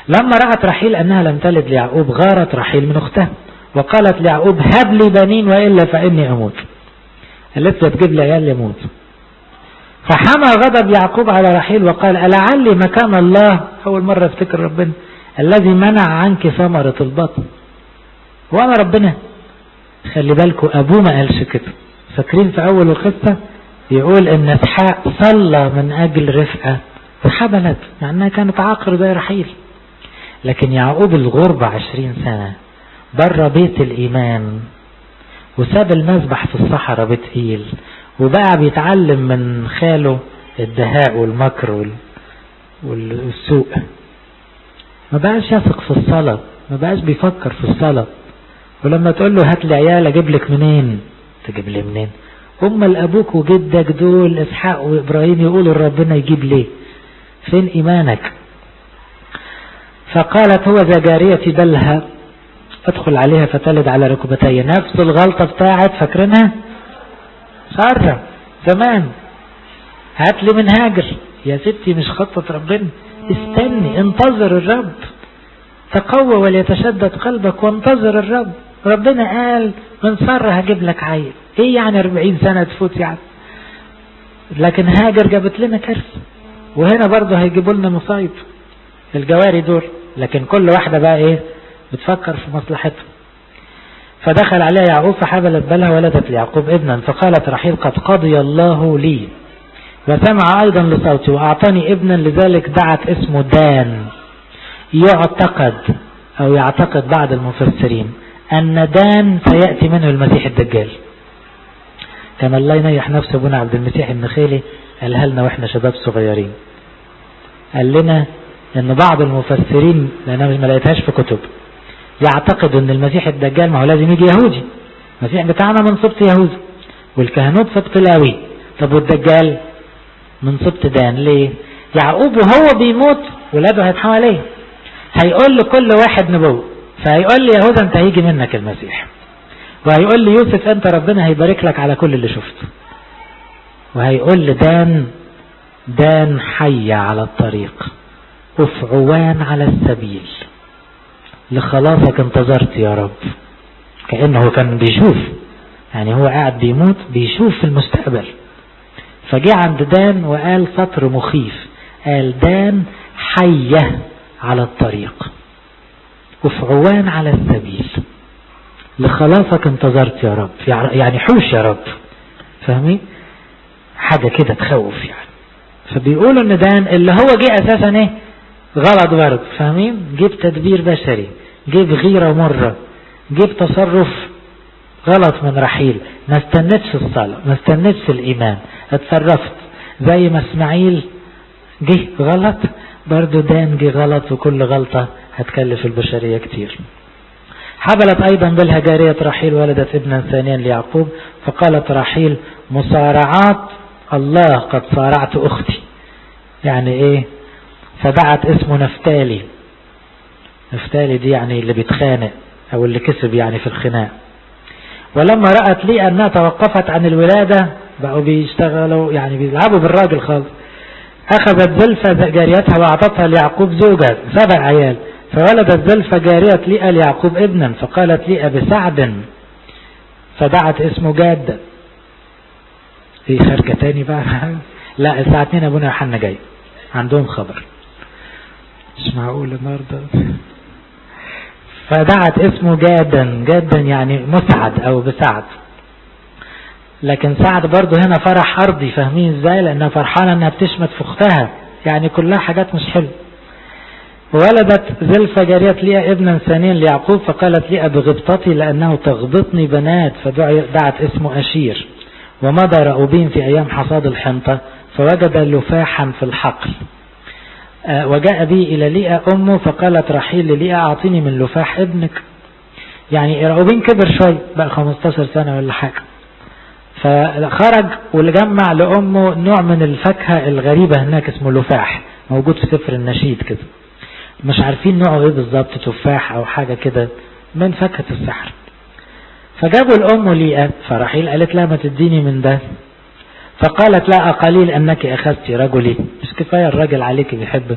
لما رأت رحيل أنها لم تلد ليعقوب غارت رحيل من أختها وقالت ليعقوب هب لي بنين وإلا فإني أموت قالت له تجيب لي عيال يموت فحمى غضب يعقوب على رحيل وقال ألعلي مكان الله أول مرة افتكر ربنا الذي منع عنك ثمرة البطن وأنا ربنا خلي بالكم أبوه ما قالش كده فاكرين في أول القصة يقول إن إسحاق صلى من أجل رفقة وحبلت مع أنها كانت عاقر زي رحيل لكن يعقوب الغربة عشرين سنة بره بيت الإيمان وساب المذبح في الصحراء بتقيل وبقى بيتعلم من خاله الدهاء والمكر وال... والسوء ما بقاش يثق في الصلاة ما بقاش بيفكر في الصلاة ولما تقول له هات لي عيال اجيب لك منين تجيب لي منين هم الابوك وجدك دول اسحاق وابراهيم يقولوا ربنا يجيب ليه فين ايمانك فقالت هو ذا جاريتي دلها ادخل عليها فتلد على ركبتي نفس الغلطة بتاعت فاكرينها سارة زمان هات لي من هاجر يا ستي مش خطة ربنا استني انتظر الرب تقوى وليتشدد قلبك وانتظر الرب ربنا قال من سارة هجيب لك عيل ايه يعني 40 سنة تفوت يعني لكن هاجر جابت لنا كارثة وهنا برضه هيجيبوا لنا مصايب الجواري دول لكن كل واحدة بقى ايه بتفكر في مصلحتها فدخل عليها يعقوب فحبلت بلها ولدت ليعقوب ابنا فقالت رحيل قد قضي الله لي وسمع أيضا لصوتي وأعطاني ابنا لذلك دعت اسمه دان يعتقد أو يعتقد بعض المفسرين أن دان سيأتي منه المسيح الدجال كان الله ينيح نفسه ابونا عبد المسيح النخيلي قالها لنا واحنا شباب صغيرين قال لنا ان بعض المفسرين لان انا ما لقيتهاش في كتب يعتقد ان المسيح الدجال ما هو لازم يجي يهودي المسيح بتاعنا من سبط يهوذا والكهنوت سبط لاوي طب والدجال من سبط دان ليه يعقوب وهو بيموت ولاده هيتحمل عليه هيقول لكل واحد نبوة فهيقول لي يهوذا انت هيجي منك المسيح وهيقول لي يوسف انت ربنا هيبارك لك على كل اللي شفته وهيقول لي دان دان حي على الطريق افعوان على السبيل لخلاصك انتظرت يا رب كأنه كان بيشوف يعني هو قاعد بيموت بيشوف في المستقبل فجاء عند دان وقال سطر مخيف قال دان حية على الطريق وفعوان على السبيل لخلاصك انتظرت يا رب يعني حوش يا رب فاهمين حاجة كده تخوف يعني فبيقولوا ان دان اللي هو جه اساسا ايه غلط برضه فاهمين جيب تدبير بشري جيب غيرة مرة جيب تصرف غلط من رحيل ما استنتش الصلاة ما استنتش الإيمان اتصرفت زي ما اسماعيل جه غلط برضه دان جه غلط وكل غلطة هتكلف البشرية كتير حبلت أيضا بلها جارية رحيل ولدت ابنا ثانيا ليعقوب فقالت رحيل مصارعات الله قد صارعت أختي يعني إيه فدعت اسمه نفتالي نفتالي دي يعني اللي بيتخانق أو اللي كسب يعني في الخناق ولما رأت لي أنها توقفت عن الولادة بقوا بيشتغلوا يعني بيلعبوا بالراجل خالص أخذت زلفة جاريتها وأعطتها ليعقوب زوجة سبع عيال فولدت زلفة جارية لئة ليعقوب ابنا فقالت لئة بسعد فدعت اسمه جاد في خارجة تاني بقى لا الساعة 2 ابونا يوحنا جاي عندهم خبر مش معقول النهارده فدعت اسمه جادا جادا يعني مسعد او بسعد لكن سعد برضه هنا فرح ارضي فاهمين ازاي لانها فرحانه انها بتشمت في اختها يعني كلها حاجات مش حلوه وولدت زلفة جارية ليا ابنا ثانيا ليعقوب فقالت لي بغبطتي لأنه تغبطني بنات فدعت اسمه أشير ومضى رأوبين في أيام حصاد الحنطة فوجد لفاحا في الحقل أه وجاء بي إلى ليئة أمه فقالت رحيل لليئة أعطيني من لفاح ابنك يعني رأوبين كبر شوي بقى 15 سنة ولا حاجة فخرج وجمع لأمه نوع من الفاكهة الغريبة هناك اسمه لفاح موجود في سفر النشيد كده مش عارفين نوعه ايه بالظبط تفاح او حاجة كده من فاكهة السحر فجابوا الأم ليئة فرحيل قالت لا ما تديني من ده فقالت لا قليل أنك أخذت رجلي مش كفاية الراجل عليك بيحبك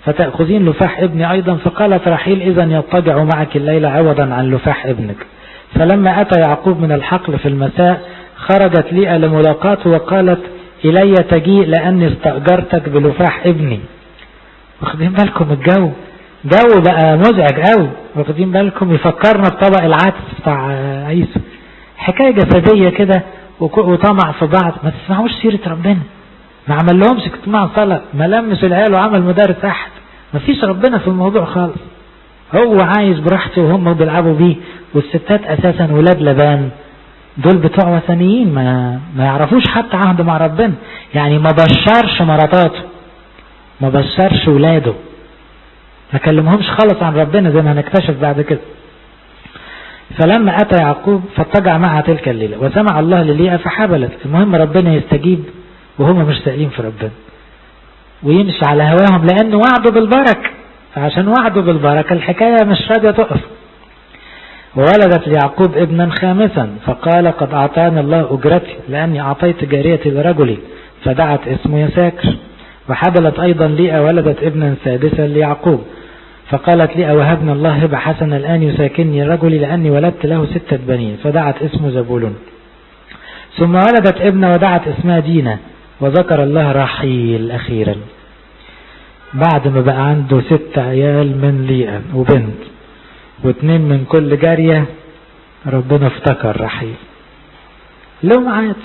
فتأخذين لفاح ابني أيضا فقالت رحيل إذا يضطجع معك الليلة عوضا عن لفاح ابنك فلما أتى يعقوب من الحقل في المساء خرجت ليئة لملاقاته وقالت إلي تجيء لأني استأجرتك بلفاح ابني واخدين بالكم الجو جو بقى مزعج قوي واخدين بالكم يفكرنا بطبق العدس بتاع عيسو حكاية جسدية كده وطمع في بعض ما تسمعوش سيرة ربنا ما عمل لهمش اجتماع صلاة ما لمس العيال وعمل مدارس أحد ما فيش ربنا في الموضوع خالص هو عايز براحته وهم بيلعبوا بيه والستات أساسا ولاد لبان دول بتوع وثنيين ما ما يعرفوش حتى عهد مع ربنا يعني ما بشرش مراتاته ما بشرش ولاده ما كلمهمش خالص عن ربنا زي ما هنكتشف بعد كده فلما أتى يعقوب فاتجع معها تلك الليلة وسمع الله لليئة فحبلت المهم ربنا يستجيب وهم مش سائلين في ربنا ويمشي على هواهم لأنه وعده بالبركة فعشان وعده بالبركة الحكاية مش راضية تقف وولدت ليعقوب ابنا خامسا فقال قد أعطاني الله أجرتي لأني أعطيت جاريتي لرجلي فدعت اسمه يساكر وحبلت أيضا ليئة ولدت ابنا سادسا ليعقوب فقالت لي وهبنا الله هبة حسنة الآن يساكنني رجلي لأني ولدت له ستة بنين فدعت اسمه زبولون ثم ولدت ابنة ودعت اسمها دينا وذكر الله رحيل أخيرا بعد ما بقى عنده ست عيال من ليئة وبنت واثنين من كل جارية ربنا افتكر رحيل له معاد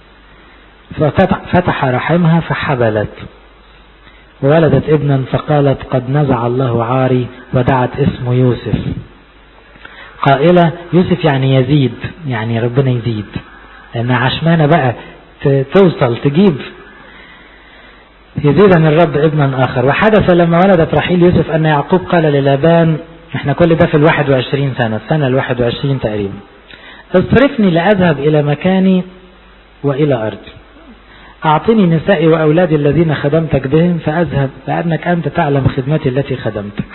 ففتح رحمها فحبلت وولدت ابنا فقالت قد نزع الله عاري ودعت اسمه يوسف قائلة يوسف يعني يزيد يعني ربنا يزيد لأن عشمانة بقى توصل تجيب يزيد عن الرب ابنا آخر وحدث لما ولدت رحيل يوسف أن يعقوب قال للابان احنا كل ده في الواحد وعشرين سنة السنة الواحد وعشرين تقريبا اصرفني لأذهب إلى مكاني وإلى أرضي أعطني نسائي وأولادي الذين خدمتك بهم فأذهب لأنك أنت تعلم خدمتي التي خدمتك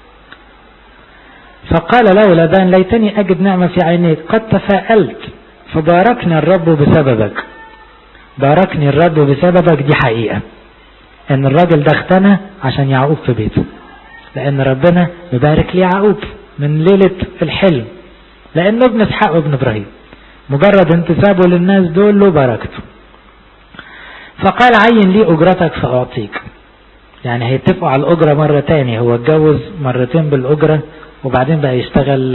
فقال له لبان ليتني أجد نعمة في عينيك قد تفاءلت فباركني الرب بسببك باركني الرب بسببك دي حقيقة ان الراجل ده اختنى عشان يعقوب في بيته لان ربنا مبارك ليعقوب من ليلة الحلم لانه ابن اسحاق وابن ابراهيم مجرد انتسابه للناس دول له بركته فقال عين لي اجرتك فاعطيك يعني هيتفقوا على الاجرة مرة تاني هو اتجوز مرتين بالاجرة وبعدين بقى يشتغل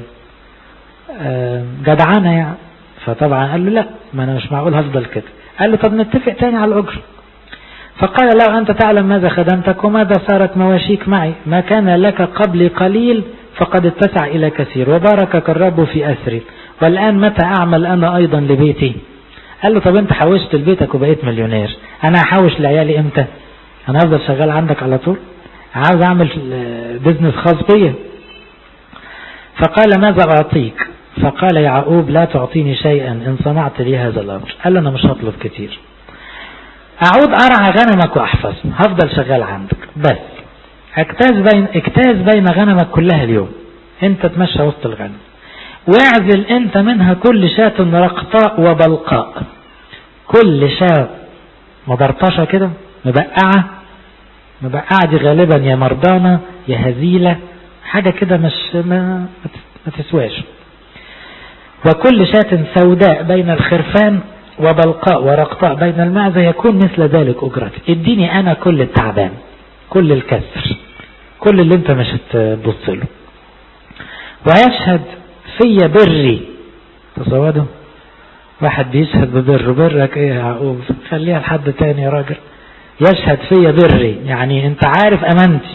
جدعانة يعني فطبعا قال له لا ما انا مش معقول هفضل كده قال له طب نتفق تاني على الاجرة فقال له أنت تعلم ماذا خدمتك وماذا صارت مواشيك معي ما كان لك قبلي قليل فقد اتسع إلى كثير وباركك الرب في أسري والآن متى أعمل أنا أيضا لبيتي قال له طب أنت حوشت لبيتك وبقيت مليونير أنا هحوش لعيالي إمتى أنا أفضل شغال عندك على طول عاوز أعمل بزنس خاص بيا فقال ماذا أعطيك فقال يعقوب لا تعطيني شيئا إن صنعت لي هذا الأمر قال أنا مش هطلب كتير أعود أرعى غنمك وأحفظ هفضل شغال عندك بس اجتاز بين اجتاز بين غنمك كلها اليوم انت تمشى وسط الغنم واعزل انت منها كل شاة رقطاء وبلقاء كل شاة مبرطشة كده مبقعة مبقعة دي غالبا يا مرضانة يا هزيلة حاجة كده مش ما, ما تسواش وكل شاة سوداء بين الخرفان وبلقاء ورقطاء بين المعزة يكون مثل ذلك أجرتي اديني أنا كل التعبان كل الكسر كل اللي انت مش هتبص له ويشهد في بري تصوروا واحد بيشهد ببر برك ايه يا يعقوب خليها لحد تاني يا راجل يشهد في بري يعني انت عارف امانتي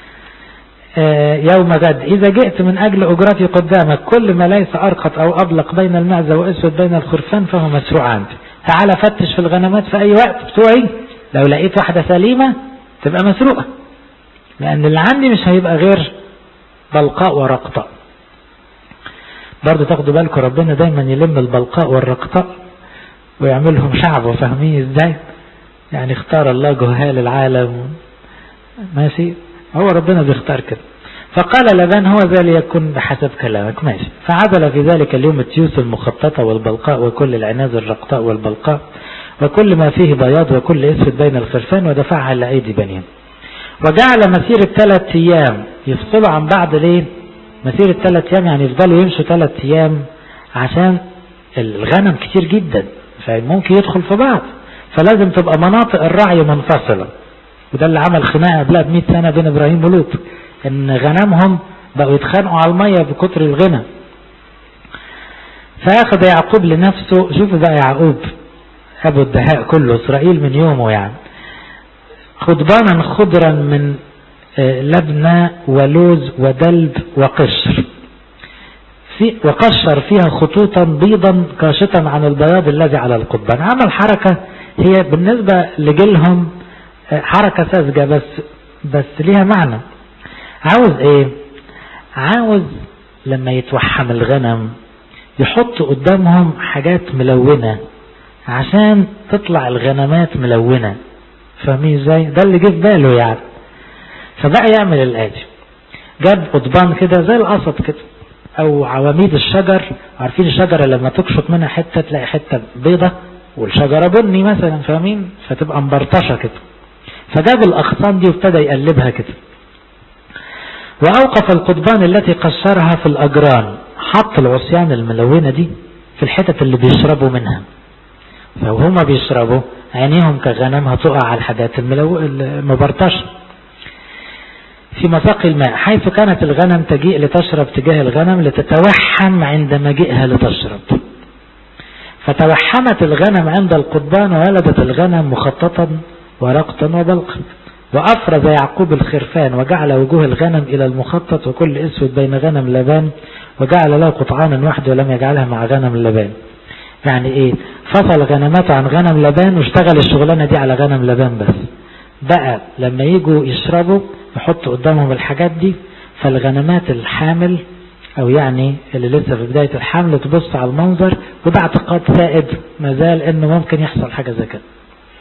يوم غد إذا جئت من أجل أجرتي قدامك كل ما ليس أرقط أو أبلق بين المعزة وأسود بين الخرفان فهو مسروع عندي تعال فتش في الغنمات في أي وقت بتوعي لو لقيت واحدة سليمة تبقى مسروقة لأن اللي عندي مش هيبقى غير بلقاء ورقطاء برضو تاخدوا بالكم ربنا دايما يلم البلقاء والرقطاء ويعملهم شعب فاهمين ازاي يعني اختار الله جهال العالم ماشي هو ربنا بيختار كده فقال لبان هو ذا ليكن بحسب كلامك ماشي فعدل في ذلك اليوم التيوس المخططة والبلقاء وكل العناز الرقطاء والبلقاء وكل ما فيه بياض وكل اسود بين الخرفان ودفعها لأيدي بنين وجعل مسيرة ثلاث أيام يفصلوا عن بعض ليه مسيرة ثلاث أيام يعني يفضلوا يمشوا ثلاث أيام عشان الغنم كتير جدا فممكن يدخل في بعض فلازم تبقى مناطق الرعي منفصلة وده اللي عمل خناقة قبلها ب 100 سنة بين إبراهيم ولوط إن غنمهم بقوا يتخانقوا على المية بكتر الغنى فأخذ يعقوب لنفسه شوفوا بقى يعقوب أبو الدهاء كله إسرائيل من يومه يعني خضبانا خضرا من لبنة ولوز ودلب وقشر في وقشر فيها خطوطا بيضا كاشطا عن البياض الذي على القضبان عمل حركة هي بالنسبة لجيلهم حركة ساذجة بس بس ليها معنى عاوز ايه عاوز لما يتوحم الغنم يحط قدامهم حاجات ملونة عشان تطلع الغنمات ملونة فاهمين ازاي ده اللي جه في باله يعني فبقى يعمل الآتي جاب قضبان كده زي القصب كده او عواميد الشجر عارفين الشجرة لما تكشط منها حتة تلاقي حتة بيضة والشجرة بني مثلا فاهمين فتبقى مبرطشة كده فجاب الأغصان دي وابتدى يقلبها كده وأوقف القضبان التي قشرها في الأجران حط العصيان الملونة دي في الحتت اللي بيشربوا منها فهم بيشربوا عينيهم كغنم هتقع على الحاجات الملو... المبرطشة في مساقي الماء حيث كانت الغنم تجيء لتشرب تجاه الغنم لتتوحم عند مجيئها لتشرب فتوحمت الغنم عند القضبان وولدت الغنم مخططا ورقطا وبلقا وأفرز يعقوب الخرفان وجعل وجوه الغنم إلى المخطط وكل اسود بين غنم لبان وجعل له قطعانا واحد ولم يجعلها مع غنم لبان يعني ايه فصل غنماته عن غنم لبان واشتغل الشغلانة دي على غنم لبان بس بقى لما يجوا يشربوا يحط قدامهم الحاجات دي فالغنمات الحامل او يعني اللي لسه في بداية الحمل تبص على المنظر وده اعتقاد سائد مازال انه ممكن يحصل حاجة زي كده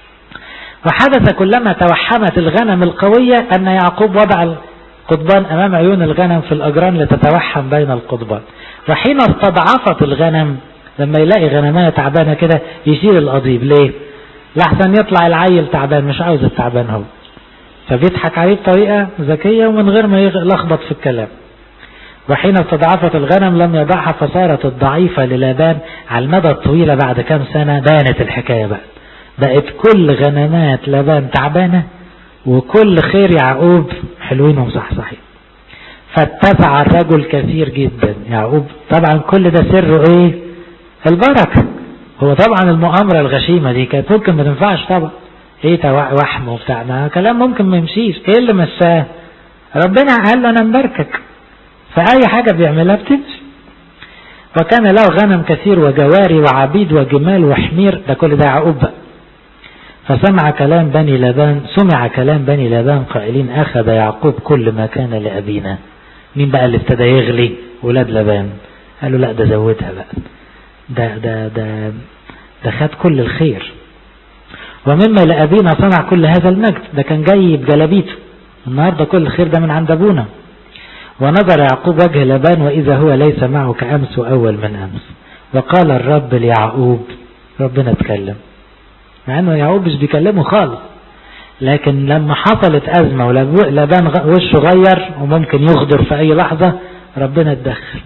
وحدث كلما توحمت الغنم القوية ان يعقوب وضع القضبان امام عيون الغنم في الاجران لتتوحم بين القضبان وحين استضعفت الغنم لما يلاقي غنمية تعبانة كده يشيل القضيب ليه لحسن يطلع العيل تعبان مش عاوز التعبان هو فبيضحك عليه بطريقة ذكية ومن غير ما يلخبط في الكلام وحين استضعفت الغنم لم يضعها فصارت الضعيفة للابان على المدى الطويلة بعد كام سنة بانت الحكاية بقى بقت كل غنمات لبان تعبانة وكل خير يعقوب حلوين ومصحصحين فاتسع الرجل كثير جدا يعقوب طبعا كل ده سره ايه البركة هو طبعا المؤامرة الغشيمة دي كانت ممكن ما تنفعش طبعا ايه وحم وبتاع ما كلام ممكن ما يمشيش ايه اللي مشاه ربنا قال له انا مباركك فاي حاجة بيعملها بتمشي وكان له غنم كثير وجواري وعبيد وجمال وحمير ده كل ده يعقوب بقى فسمع كلام بني لبان سمع كلام بني لبان قائلين أخذ يعقوب كل ما كان لأبينا مين بقى اللي ابتدى يغلي ولاد لبان قالوا لا ده زودها بقى ده ده ده ده خد كل الخير ومما لأبينا صنع كل هذا المجد ده كان جاي بجلابيته النهارده كل الخير ده من عند أبونا ونظر يعقوب وجه لبان وإذا هو ليس معه كأمس وأول من أمس وقال الرب ليعقوب ربنا اتكلم مع انه يعقوب مش بيكلمه خالص لكن لما حصلت أزمة ولبان وشه غير وممكن يغدر في أي لحظة ربنا اتدخل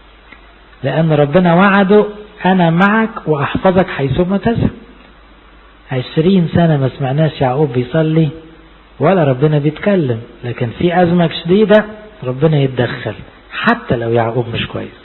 لأن ربنا وعده أنا معك وأحفظك حيثما تذهب عشرين سنة ما سمعناش يعقوب بيصلي ولا ربنا بيتكلم لكن في أزمة شديدة ربنا يتدخل حتى لو يعقوب مش كويس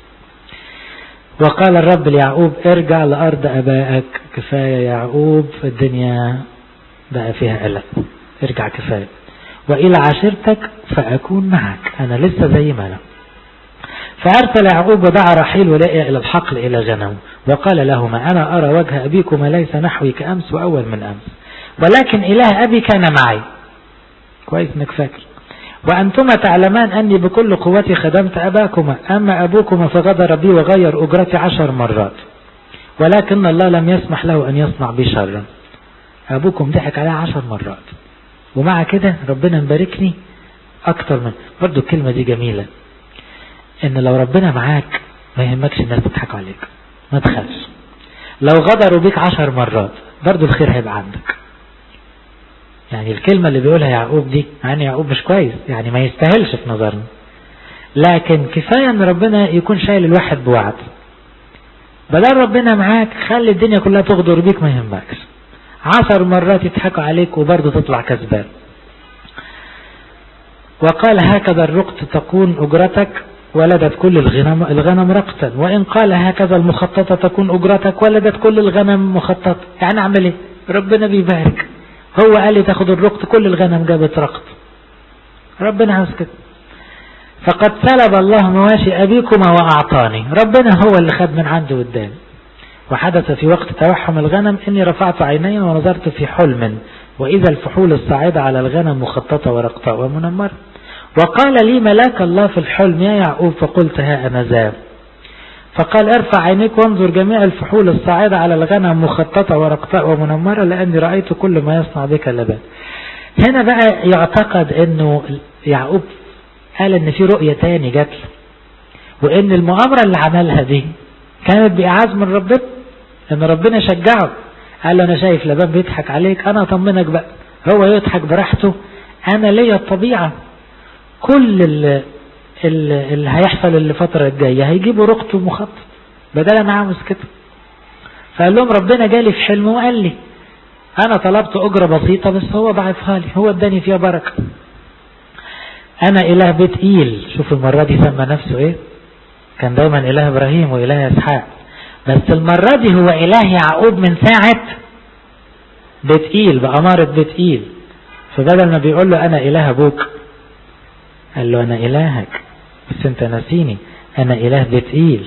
وقال الرب ليعقوب ارجع لأرض أبائك كفاية يعقوب الدنيا بقى فيها قلق ارجع كفاية وإلى عشيرتك فأكون معك أنا لسه زي ما أنا فأرسل يعقوب ودعا رحيل ولقي إلى الحقل إلى غنم وقال لهما أنا أرى وجه أبيكما ليس نحوي كأمس وأول من أمس ولكن إله أبي كان معي كويس انك فاكر وأنتما تعلمان أني بكل قوتي خدمت أباكما أما أبوكما فغدر بي وغير أجرتي عشر مرات ولكن الله لم يسمح له أن يصنع بي شرا أبوكم ضحك عليها عشر مرات ومع كده ربنا مباركني أكتر من برضو الكلمة دي جميلة إن لو ربنا معاك ما يهمكش الناس تضحك عليك ما تخافش لو غدروا بيك عشر مرات برضو الخير هيبقى عندك يعني الكلمة اللي بيقولها يعقوب دي يعني يعقوب مش كويس يعني ما يستاهلش في نظرنا لكن كفاية ان ربنا يكون شايل الواحد بوعد بدل ربنا معاك خلي الدنيا كلها تغدر بيك ما يهمكش عشر مرات يضحكوا عليك وبرضه تطلع كسبان وقال هكذا الرقط تكون أجرتك ولدت كل الغنم, الغنم رقتا وإن قال هكذا المخططة تكون أجرتك ولدت كل الغنم مخططة يعني أعمل إيه ربنا بيبارك هو قال لي تاخد الرقط كل الغنم جابت رقط ربنا عاوز كده فقد سلب الله مواشي أبيكما وأعطاني ربنا هو اللي خد من عنده قدام وحدث في وقت توحم الغنم إني رفعت عيني ونظرت في حلم وإذا الفحول الصاعدة على الغنم مخططة ورقطاء ومنمرة وقال لي ملاك الله في الحلم يا يعقوب فقلت ها أنا ذاب فقال ارفع عينيك وانظر جميع الفحول الصاعدة على الغنم مخططة ورقطاء ومنمرة لأني رأيت كل ما يصنع بك لبان هنا بقى يعتقد انه يعقوب قال ان في رؤية تاني جات له وان المؤامرة اللي عملها دي كانت بإعاز من ربنا ان ربنا شجعه قال له انا شايف لبان بيضحك عليك انا اطمنك بقى هو يضحك براحته انا ليا الطبيعة كل اللي, اللي هيحصل الفترة الجاية هيجيبوا رقط ومخطط بدل انا عاوز كده فقال لهم ربنا جالي في حلم وقال لي انا طلبت اجرة بسيطة بس هو ضعفها لي هو اداني فيها بركة انا اله بيت ايل شوف المرة دي سمى نفسه ايه كان دايما اله ابراهيم واله اسحاق بس المرة دي هو اله يعقوب من ساعة بيت ايل بأمارة بيت ايل فبدل ما بيقول له انا اله ابوك قال له انا الهك بس انت نسيني انا اله بيت ايل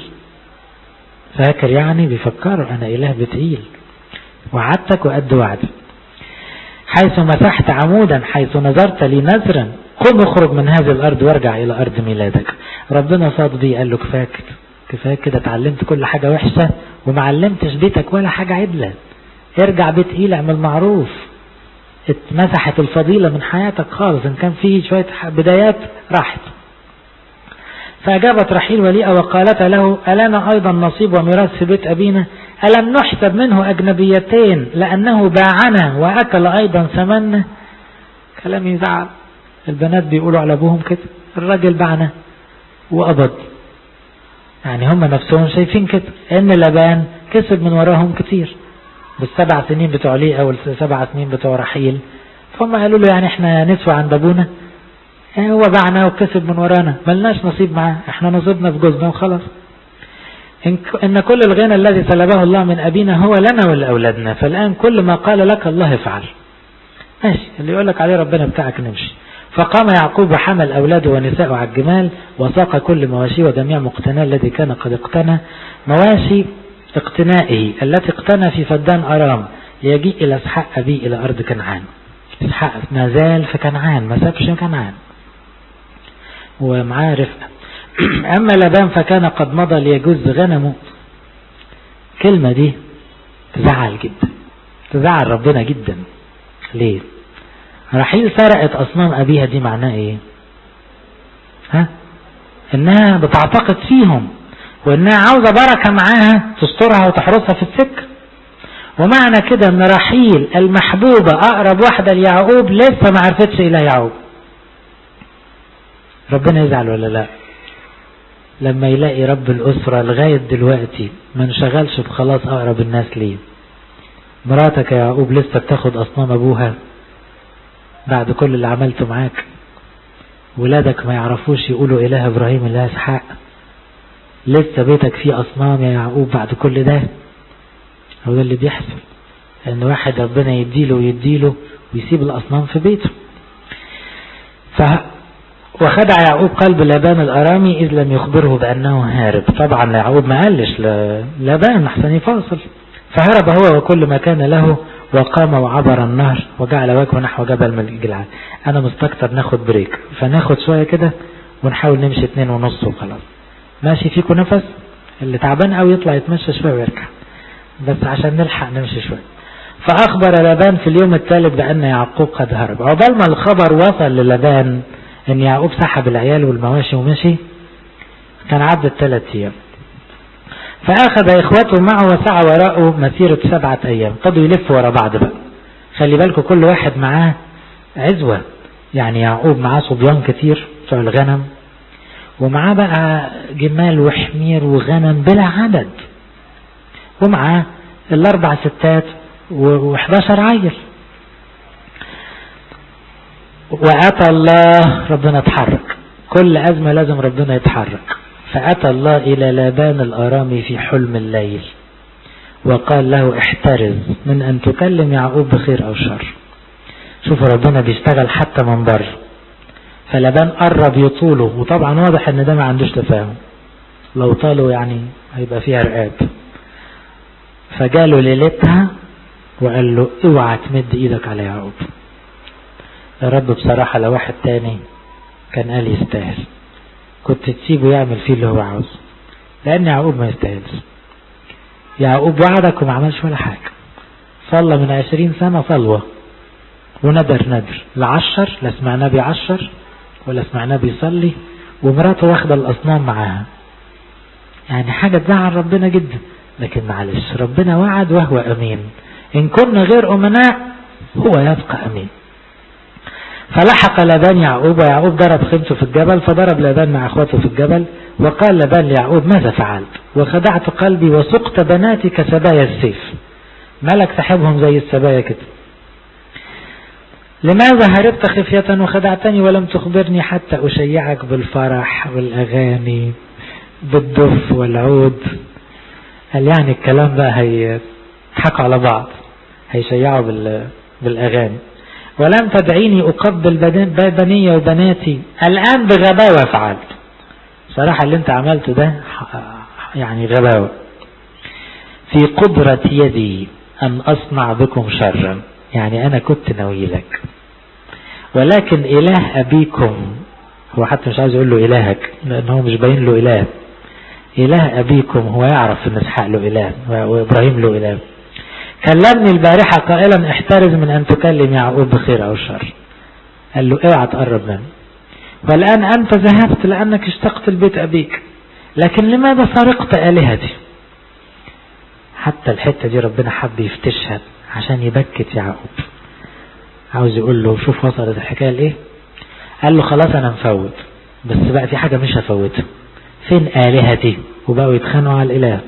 فاكر يعني بيفكروا انا اله بيت ايل وعدتك وقد وعدي حيث مسحت عمودا حيث نظرت لي نذرا قم اخرج من هذه الارض وارجع الى ارض ميلادك ربنا صاد بيه قال له كفاك كفايه كده اتعلمت كل حاجه وحشه وما علمتش بيتك ولا حاجه عدله ارجع بيت ايل اعمل معروف اتمسحت الفضيله من حياتك خالص ان كان في شويه بدايات راحت فأجابت رحيل وليئة وقالت له ألنا أيضا نصيب وميراث في بيت أبينا ألم نحسب منه أجنبيتين لأنه باعنا وأكل أيضا ثمننا كلام يزعل البنات بيقولوا على أبوهم كده الراجل باعنا وقبض يعني هم نفسهم شايفين كده ان لبان كسب من وراهم كتير بالسبع سنين بتوع ليئة والسبع سنين بتوع رحيل فهم قالوا له يعني احنا نسوى عند ابونا هو باعنا وكسب من ورانا ملناش نصيب معاه احنا نصيبنا في جزنا وخلاص إن, إن كل الغنى الذي سلبه الله من أبينا هو لنا ولأولادنا فالآن كل ما قال لك الله افعل ماشي اللي يقول لك عليه ربنا بتاعك نمشي فقام يعقوب وحمل أولاده ونساءه على الجمال وساق كل مواشيه وجميع مقتناه الذي كان قد اقتنى مواشي اقتنائه التي اقتنى في فدان أرام ليجيء إلى اسحاق أبيه إلى أرض كنعان اسحاق ما زال في كنعان ما سابش كنعان ومعاه رفقة أما لبان فكان قد مضى ليجوز غنمه كلمة دي تزعل جدا تزعل ربنا جدا ليه رحيل سرقت أصنام أبيها دي معناه إيه ها إنها بتعتقد فيهم وإنها عاوزة بركة معاها تسترها وتحرسها في السكة ومعنى كده إن رحيل المحبوبة أقرب واحدة ليعقوب لسه ما عرفتش إلى يعقوب ربنا يزعل ولا لا لما يلاقي رب الأسرة لغاية دلوقتي ما انشغلش بخلاص أقرب الناس ليه مراتك يا يعقوب لسه بتاخد أصنام أبوها بعد كل اللي عملته معاك ولادك ما يعرفوش يقولوا إله إبراهيم إله إسحاق لسه بيتك فيه أصنام يا يعقوب بعد كل ده هو ده اللي بيحصل إن واحد ربنا يديله ويديله ويسيب الأصنام في بيته ف وخدع يعقوب قلب لابان الأرامي إذ لم يخبره بأنه هارب طبعا يعقوب ما قالش لابان أحسن يفاصل فهرب هو وكل ما كان له وقام وعبر النهر وجعل وجهه نحو جبل من الجلعاد أنا مستكتر ناخد بريك فناخد شوية كده ونحاول نمشي اتنين ونص وخلاص ماشي فيكم نفس اللي تعبان قوي يطلع يتمشى شوية ويرجع بس عشان نلحق نمشي شوية فأخبر لابان في اليوم الثالث بأن يعقوب قد هرب عقبال ما الخبر وصل للابان ان يعقوب سحب العيال والمواشي ومشي كان عدت ثلاث ايام فاخذ اخوته معه وسعى وراءه مسيرة سبعة ايام قضوا يلفوا ورا بعض بقى خلي بالكم كل واحد معاه عزوة يعني يعقوب معاه صبيان كتير بتوع الغنم ومعاه بقى جمال وحمير وغنم بلا عدد ومعاه الاربع ستات و11 عيل واتى الله ربنا اتحرك كل ازمة لازم ربنا يتحرك فاتى الله الى لابان الارامي في حلم الليل وقال له احترز من ان تكلم يعقوب بخير او شر شوفوا ربنا بيشتغل حتى من بره فلبان قرب يطوله وطبعا واضح ان ده ما عندوش تفاهم لو طاله يعني هيبقى فيها رقاب فجاله ليلتها وقال له اوعى تمد ايدك على يعقوب يا رب بصراحة لو واحد تاني كان قال يستاهل كنت تسيبه يعمل فيه اللي هو عاوزه لان يعقوب ما يستاهلش يعقوب وعدك وما عملش ولا حاجة صلى من عشرين سنة صلوة وندر ندر لا عشر لا سمعناه بيعشر ولا سمعناه بيصلي ومراته واخدة الأصنام معاها يعني حاجة تزعل ربنا جدا لكن معلش ربنا وعد وهو أمين إن كنا غير أمناء هو يبقى أمين فلحق لابان يعقوب ويعقوب ضرب خيمته في الجبل فضرب لابان مع اخواته في الجبل وقال لابان ليعقوب ماذا فعلت وخدعت قلبي وسقت بناتي كسبايا السيف مالك سحبهم زي السبايا كده لماذا هربت خفية وخدعتني ولم تخبرني حتى أشيعك بالفرح والأغاني بالدف والعود قال يعني الكلام بقى هيضحكوا على بعض هيشيعوا بالأغاني ولم تدعيني أقبل بني وبناتي الآن بغباوة فعلت صراحة اللي انت عملته ده يعني غباوة في قدرة يدي أن أصنع بكم شرا يعني أنا كنت ناوي لك ولكن إله أبيكم هو حتى مش عايز يقول له إلهك لأن هو مش باين له إله إله أبيكم هو يعرف أن إسحاق له إله وإبراهيم له إله كلمني البارحة قائلا احترز من أن تكلم يعقوب بخير أو شر قال له اوعى تقرب منه والآن أنت ذهبت لأنك اشتقت لبيت أبيك لكن لماذا سرقت آلهتي حتى الحتة دي ربنا حب يفتشها عشان يبكت يعقوب عاوز يقول له شوف وصلت الحكاية لإيه قال له خلاص أنا مفوت بس بقى في حاجة مش هفوتها فين آلهتي وبقوا يتخانقوا على الإله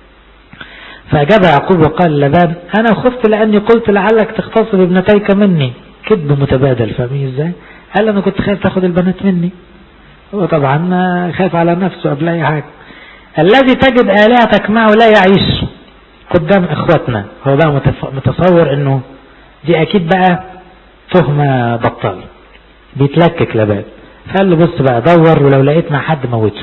فأجاب يعقوب وقال لبان أنا خفت لأني قلت لعلك تغتصب ابنتيك مني كذب متبادل فاهمين ازاي قال أنا كنت خايف تاخد البنات مني هو طبعا خايف على نفسه قبل أي حاجة الذي تجد آلهتك معه لا يعيش قدام إخواتنا هو بقى متصور أنه دي أكيد بقى تهمة بطال بيتلكك لبان فقال له بص بقى دور ولو لقيت مع حد موته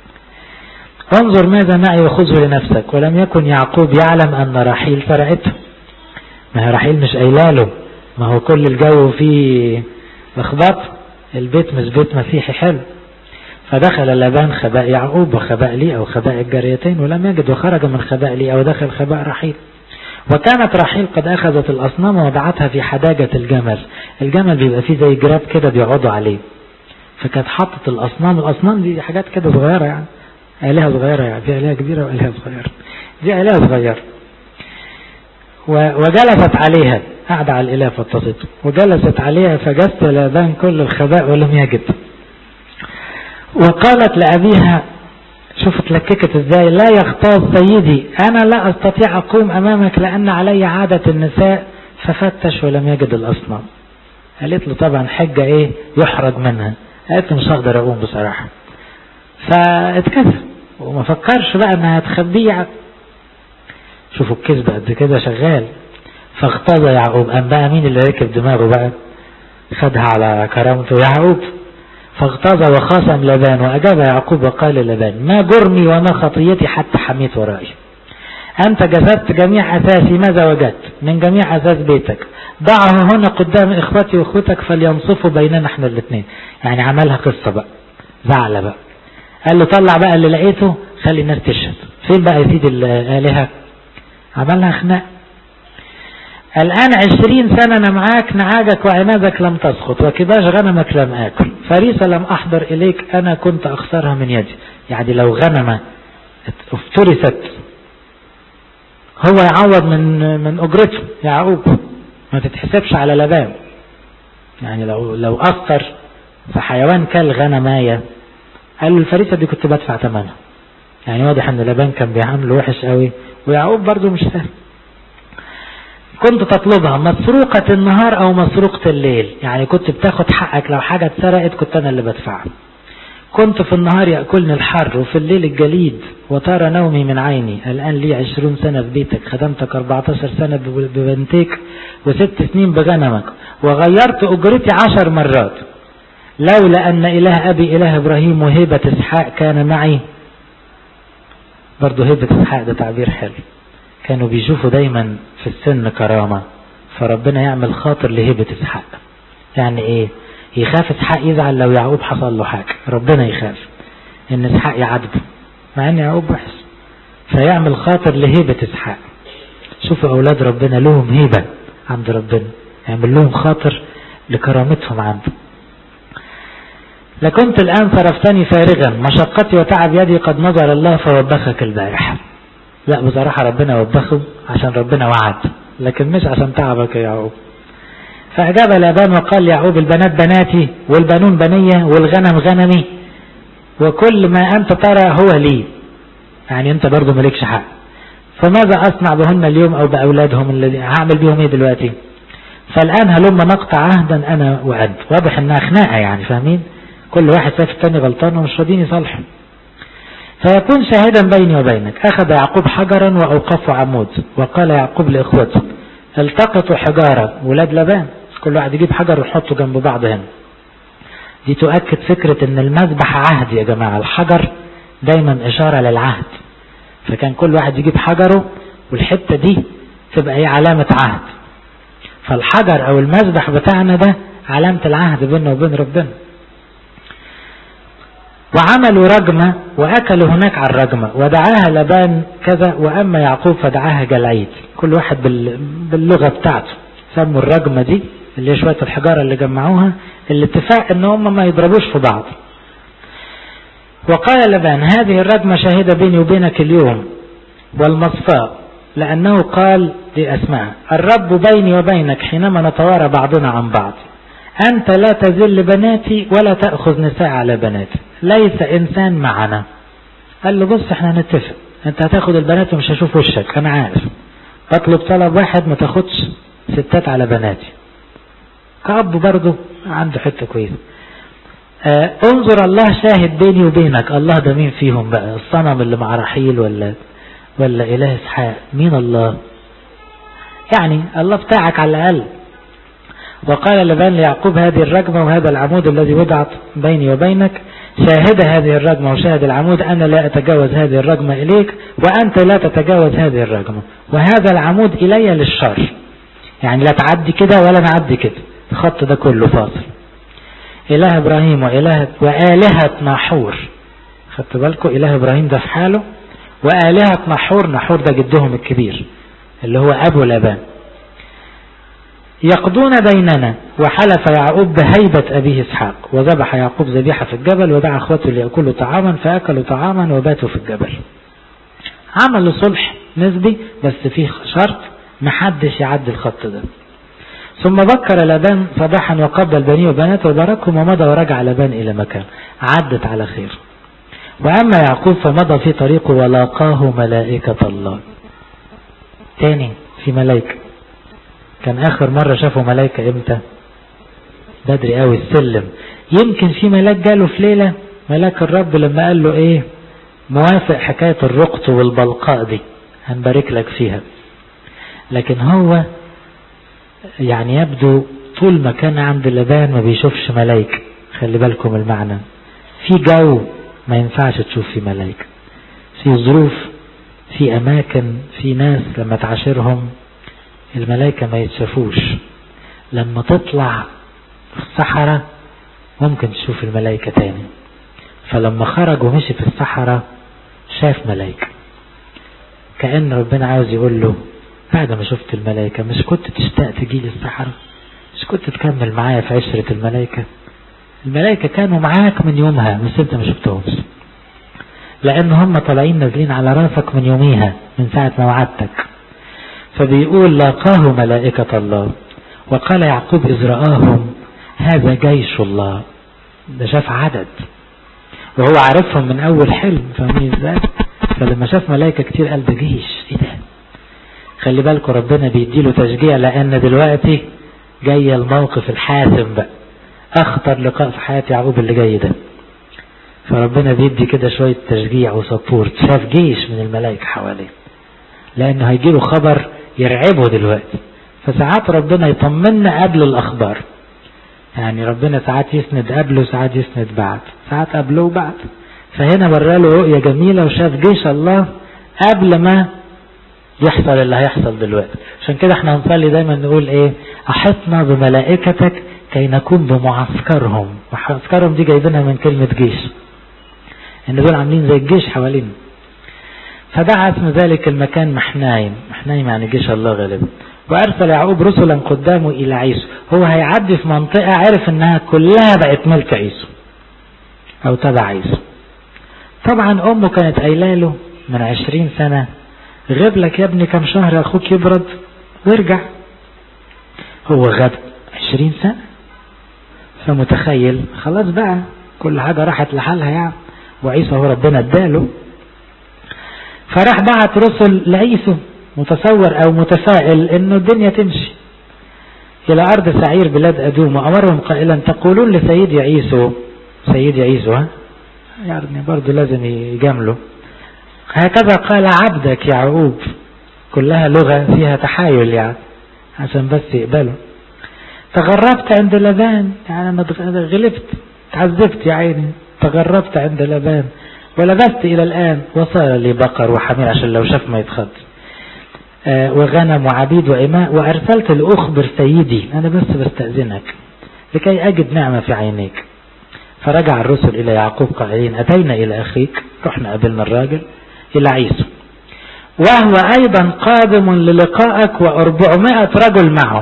انظر ماذا معي وخذه لنفسك ولم يكن يعقوب يعلم أن رحيل سرقته ما هي رحيل مش قايله له ما هو كل الجو فيه لخبط البيت مش بيت مسيحي حلو فدخل لابان خباء يعقوب وخباء لي أو خباء الجاريتين ولم يجد وخرج من خباء لي أو دخل خباء رحيل وكانت رحيل قد أخذت الأصنام ووضعتها في حداجة الجمل الجمل بيبقى فيه زي جراب كده بيقعدوا عليه فكانت حطت الأصنام الأصنام دي حاجات كده صغيرة يعني آلهة صغيرة يعني في آلهة كبيرة وآلهة صغيرة دي آلهة صغيرة وجلست عليها قعد على الإله فاتصته وجلست عليها فجست لابان كل الخباء ولم يجد وقالت لأبيها شوف اتلككت ازاي لا يختار سيدي انا لا استطيع اقوم امامك لان علي عادة النساء ففتش ولم يجد الاصنام قالت له طبعا حجة ايه يحرج منها قالت له مش هقدر اقوم بصراحة فاتكسر وما فكرش بقى انها تخبيه شوفوا الكذب قد كده شغال فاغتاظ يعقوب قام بقى مين اللي ركب دماغه بقى خدها على كرامته يعقوب فاغتاظ وخاصم لبان وأجاب يعقوب وقال لبان ما جرمي وما خطيتي حتى حميت ورائي أنت جسدت جميع أساسي ماذا وجدت من جميع أساس بيتك ضعه هنا قدام إخوتي وأخوتك فلينصفوا بيننا احنا الاثنين يعني عملها قصة بقى زعل بقى قال له طلع بقى اللي لقيته خلي الناس تشهد فين بقى يا سيدي الآلهة عملها خناق الآن عشرين سنة أنا معاك نعاجك وعنابك لم تسقط وكباش غنمك لم آكل فريسة لم أحضر إليك أنا كنت أخسرها من يدي يعني لو غنمة افترست هو يعوض من من أجرته يعقوب ما تتحسبش على لبان يعني لو لو أثر في حيوان كالغنماية قال له الفريسة دي كنت بدفع ثمنها يعني واضح ان لبان كان بيعامله وحش قوي ويعقوب برضو مش سهل كنت تطلبها مسروقة النهار او مسروقة الليل يعني كنت بتاخد حقك لو حاجة اتسرقت كنت انا اللي بدفعها كنت في النهار يأكلني الحر وفي الليل الجليد وطار نومي من عيني الآن لي عشرون سنة في بيتك خدمتك 14 سنة ببنتك وست سنين بغنمك وغيرت أجرتي عشر مرات لولا أن إله أبي إله إبراهيم وهبة إسحاق كان معي برضه هبة إسحاق ده تعبير حلو كانوا بيشوفوا دايما في السن كرامة فربنا يعمل خاطر لهبة إسحاق يعني إيه يخاف إسحاق يزعل لو يعقوب حصل له حاجة ربنا يخاف إن إسحاق يعاتبه مع إن يعقوب وحش فيعمل خاطر لهبة إسحاق شوفوا أولاد ربنا لهم هبة عند ربنا يعمل لهم خاطر لكرامتهم عنده لكنت الآن صرفتني فارغا مشقتي وتعب يدي قد نظر الله فوبخك البارحة لا بصراحة ربنا وبخه عشان ربنا وعد لكن مش عشان تعبك يا يعقوب فأجاب لابان وقال يعقوب البنات بناتي والبنون بنية والغنم غنمي وكل ما أنت ترى هو لي يعني أنت برضو مالكش حق فماذا أصنع بهن اليوم أو بأولادهم الذي هعمل بهم إيه دلوقتي فالآن هلما نقطع عهدا أنا وأنت واضح إنها خناقة يعني فاهمين كل واحد شايف التاني غلطان ومش راضيين يصالحوا فيكون شاهدا بيني وبينك أخذ يعقوب حجرا وأوقفه عمود وقال يعقوب لإخوته التقطوا حجارة ولاد لبان كل واحد يجيب حجر ويحطه جنب بعض هنا دي تؤكد فكرة ان المذبح عهد يا جماعة الحجر دايما اشارة للعهد فكان كل واحد يجيب حجره والحتة دي تبقى هي علامة عهد فالحجر او المذبح بتاعنا ده علامة العهد بيننا وبين ربنا وعملوا رجمة وأكلوا هناك على الرجمة ودعاها لبان كذا وأما يعقوب فدعاها جلعيد كل واحد باللغة بتاعته سموا الرجمة دي اللي هي شوية الحجارة اللي جمعوها الاتفاق ان هم ما يضربوش في بعض وقال لبان هذه الرجمة شاهدة بيني وبينك اليوم والمصفاء لأنه قال دي أسماء الرب بيني وبينك حينما نتوارى بعضنا عن بعض أنت لا تزل بناتي ولا تأخذ نساء على بناتي ليس إنسان معنا قال له بص احنا هنتفق انت هتاخد البنات ومش هشوف وشك انا عارف بطلب طلب واحد ما تاخدش ستات على بناتي كأب برضه عنده حتة كويسة آه انظر الله شاهد بيني وبينك الله ده مين فيهم بقى الصنم اللي مع رحيل ولا ولا إله إسحاق مين الله يعني الله بتاعك على الأقل وقال لبان ليعقوب هذه الرجمة وهذا العمود الذي وضعت بيني وبينك شاهد هذه الرجمة وشاهد العمود أنا لا أتجاوز هذه الرجمة إليك وأنت لا تتجاوز هذه الرجمة وهذا العمود إلي للشر يعني لا تعدي كده ولا نعدي كده الخط ده كله فاصل إله إبراهيم وإله وآلهة ناحور خدت بالكم إله إبراهيم ده في حاله وآلهة ناحور ناحور ده جدهم الكبير اللي هو أبو لبان يقضون بيننا وحلف يعقوب بهيبة أبيه إسحاق وذبح يعقوب ذبيحة في الجبل ودعا أخوته ليأكلوا طعاما فأكلوا طعاما وباتوا في الجبل عملوا صلح نسبي بس فيه شرط محدش يعدي الخط ده ثم بكر لبان صباحا وقبل بنيه وبناته وباركهم ومضى ورجع لبان إلى مكان عدت على خير وأما يعقوب فمضى في طريقه ولاقاه ملائكة الله تاني في ملائكة كان آخر مرة شافوا ملائكة إمتى بدري قوي السلم يمكن في ملاك جاله في ليلة ملاك الرب لما قال له إيه موافق حكاية الرقط والبلقاء دي هنبارك لك فيها لكن هو يعني يبدو طول ما كان عند لبان ما بيشوفش ملايكة خلي بالكم المعنى في جو ما ينفعش تشوف في ملايكة في ظروف في أماكن في ناس لما تعاشرهم الملائكة ما يتشافوش لما تطلع في الصحراء ممكن تشوف الملائكة تاني فلما خرج ومشي في الصحراء شاف ملائكة كأن ربنا عاوز يقول له بعد ما شفت الملائكة مش كنت تشتاق تجي لي الصحراء مش كنت تكمل معايا في عشرة الملائكة الملائكة كانوا معاك من يومها بس انت ما شفتهمش لان هم طالعين نازلين على راسك من يوميها من ساعة ما وعدتك فبيقول لاقاه ملائكة الله وقال يعقوب إذ رآهم هذا جيش الله ده شاف عدد وهو عارفهم من اول حلم فاهمين ازاي فلما شاف ملائكة كتير قال ده جيش ايه ده خلي بالكم ربنا بيديله تشجيع لان دلوقتي جاي الموقف الحاسم بقى اخطر لقاء في حياة يعقوب اللي جاي ده فربنا بيدي كده شوية تشجيع وسبورت شاف جيش من الملائكة حواليه لانه هيجيله خبر يرعبه دلوقتي فساعات ربنا يطمنا قبل الاخبار يعني ربنا ساعات يسند قبله وساعات يسند بعد ساعات قبله وبعد فهنا وراله رؤية جميلة وشاف جيش الله قبل ما يحصل اللي هيحصل دلوقتي عشان كده احنا هنصلي دايما نقول ايه احطنا بملائكتك كي نكون بمعسكرهم معسكرهم دي جايبينها من كلمة جيش ان دول عاملين زي الجيش حوالينا فدعا اسم ذلك المكان محنايم محنايم يعني جيش الله غالبا وارسل يعقوب رسلا قدامه الى عيسو هو هيعدي في منطقة عرف انها كلها بقت ملك عيسو او تبع عيسو طبعا امه كانت قايله له من عشرين سنة غيب لك يا ابني كم شهر اخوك يبرد وارجع هو غاب عشرين سنة فمتخيل خلاص بقى كل حاجة راحت لحالها يعني وعيسى هو ربنا اداله فراح بعت رسل لعيسو متصور او متفائل انه الدنيا تمشي الى ارض سعير بلاد ادوم وامرهم قائلا تقولون لسيدي عيسو سيدي عيسو ها يعني برضه لازم يجامله هكذا قال عبدك يعقوب كلها لغة فيها تحايل يعني عشان بس يقبله تغربت عند لبان يعني انا غلبت تعذبت يا عيني تغربت عند لبان ولبست الى الان وصار لي بقر وحمير عشان لو شاف ما يتخض آه وغنم وعبيد وإماء وأرسلت لأخبر سيدي أنا بس بستأذنك لكي أجد نعمة في عينيك فرجع الرسل إلى يعقوب قائلين أتينا إلى أخيك رحنا قابلنا الراجل إلى عيسو وهو أيضا قادم للقائك وأربعمائة رجل معه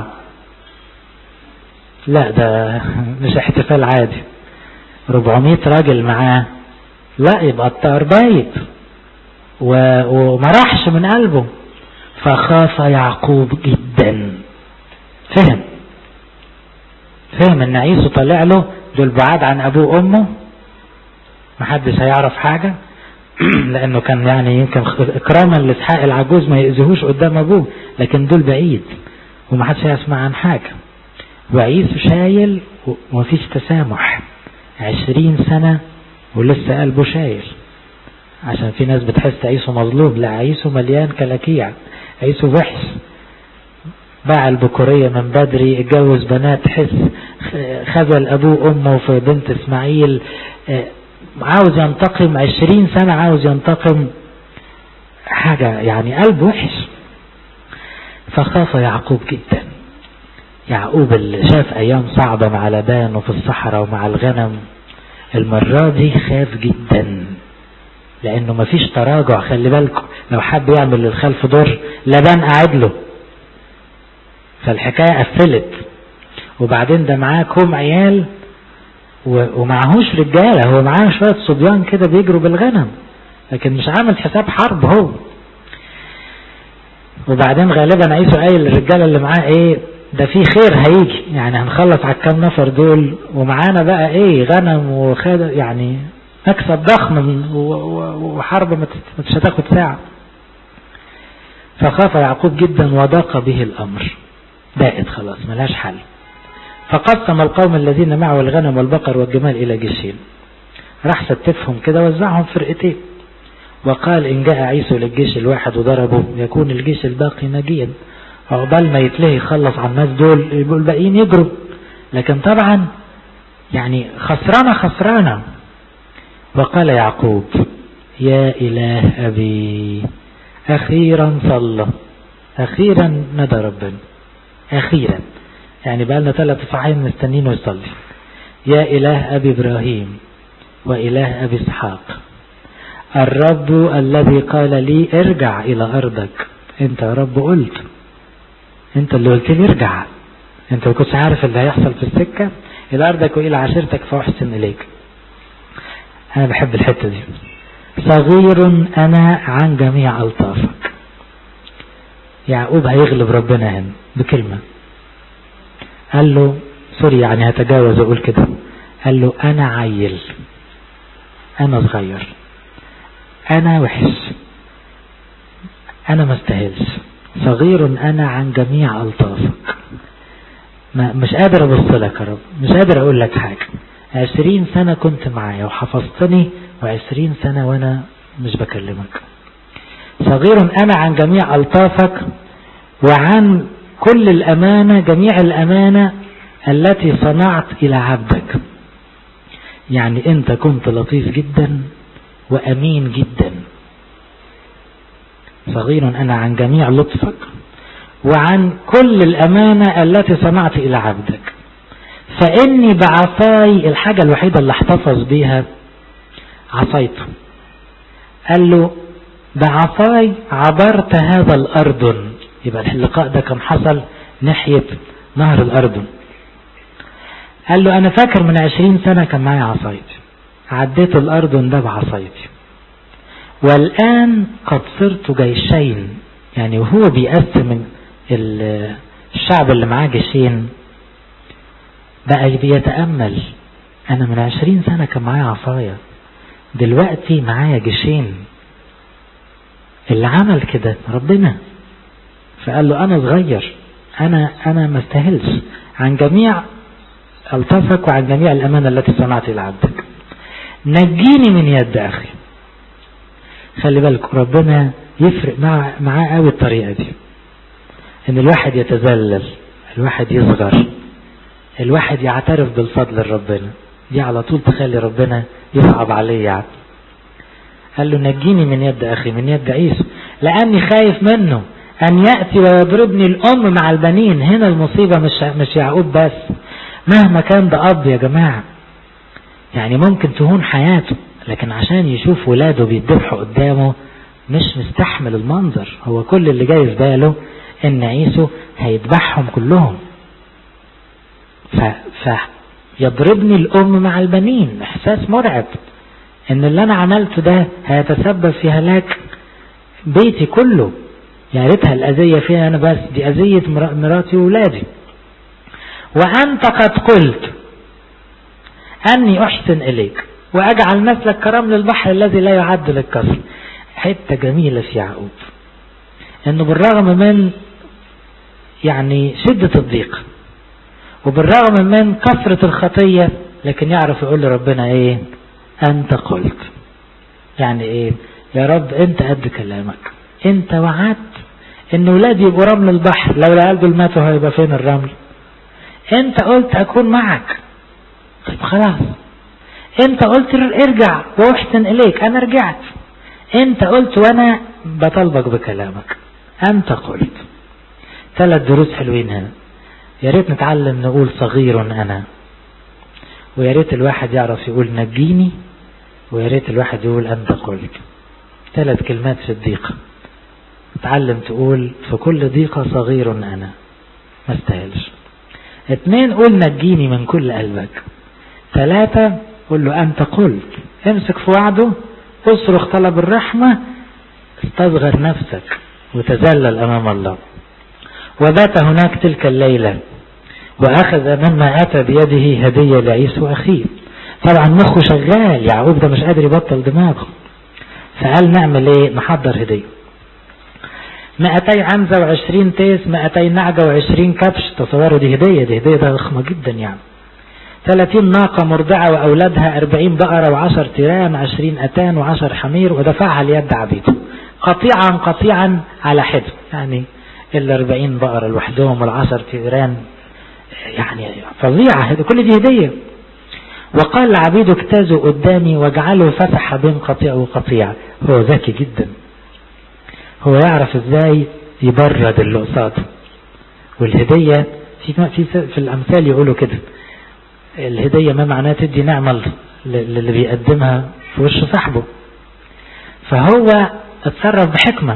لا ده مش احتفال عادي 400 راجل معاه لا يبقى الطار بايت وما راحش من قلبه فخاف يعقوب جدا فهم فهم ان عيسو طلع له دول بعاد عن ابوه وامه محدش هيعرف حاجة لانه كان يعني يمكن اكراما لاسحاق العجوز ما يأذيهوش قدام ابوه لكن دول بعيد ومحدش هيسمع عن حاجة وعيسو شايل ومفيش تسامح عشرين سنة ولسه قلبه شايل عشان في ناس بتحس عيسو مظلوم لا عيسو مليان كلاكيع عيسو وحش باع البكورية من بدري اتجوز بنات حس خذل ابوه وامه في بنت اسماعيل عاوز ينتقم عشرين سنة عاوز ينتقم حاجة يعني قلب وحش فخاف يعقوب جدا يعقوب اللي شاف ايام صعبة مع لبان وفي الصحراء ومع الغنم المرة دي خاف جدا لانه مفيش تراجع خلي بالكم لو حب يعمل للخلف دور لبان قاعد له فالحكاية قفلت وبعدين ده معاه كوم عيال ومعهوش رجالة هو معاه شوية صبيان كده بيجروا بالغنم لكن مش عامل حساب حرب هو وبعدين غالبا عيسو قايل للرجالة اللي معاه ايه ده في خير هيجي يعني هنخلص على الكام نفر دول ومعانا بقى ايه غنم وخد يعني مكسب ضخم وحرب مش هتاخد ساعة فخاف يعقوب جدا وضاق به الأمر بائت خلاص ملهاش حل فقسم القوم الذين معه الغنم والبقر والجمال إلى جيشين راح ستفهم كده وزعهم فرقتين وقال إن جاء عيسو للجيش الواحد وضربه يكون الجيش الباقي نجيا عقبال ما يتلهي يخلص على الناس دول يبقوا الباقيين يجروا لكن طبعا يعني خسرانة خسرانة وقال يعقوب يا إله أبي أخيرا صلى أخيرا ندى ربنا أخيرا يعني بقى لنا ثلاث صحين مستنين يصلي يا إله أبي إبراهيم وإله أبي إسحاق الرب الذي قال لي ارجع إلى أرضك أنت يا رب قلت أنت اللي قلت لي ارجع أنت ما كنتش عارف اللي هيحصل في السكة إلى أرضك وإلى عشيرتك فأحسن إليك أنا بحب الحتة دي صغير أنا عن جميع ألطافك يعقوب هيغلب ربنا هنا بكلمة قال له سوري يعني هتجاوز اقول كده قال له انا عيل انا صغير انا وحش انا ما استاهلش صغير انا عن جميع الطافك ما مش قادر ابص لك يا رب مش قادر اقول لك حاجة عشرين سنة كنت معايا وحفظتني وعشرين سنة وانا مش بكلمك صغير انا عن جميع الطافك وعن كل الامانة جميع الامانة التي صنعت الى عبدك يعني انت كنت لطيف جدا وامين جدا صغير انا عن جميع لطفك وعن كل الامانة التي صنعت الى عبدك فاني بعصاي الحاجة الوحيدة اللي احتفظ بيها عصايته قال له بعصاي عبرت هذا الاردن يبقى اللقاء ده كان حصل ناحية نهر الاردن قال له انا فاكر من عشرين سنة كان معايا عصايتي عديت الاردن ده بعصايتي والان قد صرت جيشين يعني وهو بيقسم الشعب اللي معاه جيشين بقى بيتأمل انا من عشرين سنة كان معايا عصاية دلوقتي معايا جيشين اللي عمل كده ربنا فقال له انا صغير انا انا ما استاهلش عن جميع الطفك وعن جميع الامانة التي صنعت الى عبدك نجيني من يد اخي خلي بالك ربنا يفرق مع معاه قوي الطريقة دي ان الواحد يتذلل الواحد يصغر الواحد يعترف بالفضل لربنا دي على طول تخلي ربنا يصعب عليه يعني قال له نجيني من يد اخي من يد عيسو لاني خايف منه ان يأتي ويضربني الام مع البنين هنا المصيبة مش مش يعقوب بس مهما كان ده اب يا جماعة يعني ممكن تهون حياته لكن عشان يشوف ولاده بيتذبحوا قدامه مش مستحمل المنظر هو كل اللي جاي في باله ان عيسو هيذبحهم كلهم ف... ف يضربني الام مع البنين احساس مرعب ان اللي انا عملته ده هيتسبب في هلاك بيتي كله يا ريتها الاذيه فيها انا بس دي اذيه مراتي واولادي وانت قد قلت اني احسن اليك واجعل مثلك كرمل البحر الذي لا يعد للكسر حته جميله في يعقوب انه بالرغم من يعني شده الضيق وبالرغم من كثرة الخطية لكن يعرف يقول لربنا ايه انت قلت يعني ايه يا رب انت قد كلامك انت وعدت ان ولادي يبقوا رمل البحر لو العيال دول ماتوا هيبقى فين الرمل انت قلت اكون معك طيب خلاص انت قلت ارجع واحسن اليك انا رجعت انت قلت وانا بطلبك بكلامك انت قلت ثلاث دروس حلوين هنا يا ريت نتعلم نقول صغير انا ويا ريت الواحد يعرف يقول نجيني ويا ريت الواحد يقول انت قلت ثلاث كلمات في الضيقة تعلم تقول في كل ضيقة صغير انا ما استاهلش اتنين قول نجيني من كل قلبك ثلاثة قول له انت قلت امسك في وعده اصرخ طلب الرحمة استصغر نفسك وتذلل امام الله وبات هناك تلك الليلة وأخذ مما أتى بيده هدية لعيسو أخيه طبعا مخه شغال يعقوب ده مش قادر يبطل دماغه فقال نعمل ايه نحضر هدية مئتي عنزة وعشرين تيس مئتي نعجة وعشرين كبش تصوروا دي هدية دي هدية ضخمة جدا يعني ثلاثين ناقة مرضعة وأولادها أربعين بقرة وعشر تيران عشرين أتان وعشر حمير ودفعها ليد عبيده قطيعا قطيعا على حد يعني الأربعين بقرة لوحدهم والعشر تيران يعني فظيعة كل دي هدية وقال لعبيده اجتازوا قدامي واجعلوا فتح بين قطيع وقطيع هو ذكي جدا هو يعرف ازاي يبرد اللي قصاده والهدية في في في الامثال يقولوا كده الهدية ما معناها تدي نعمة للي بيقدمها في وش صاحبه فهو اتصرف بحكمة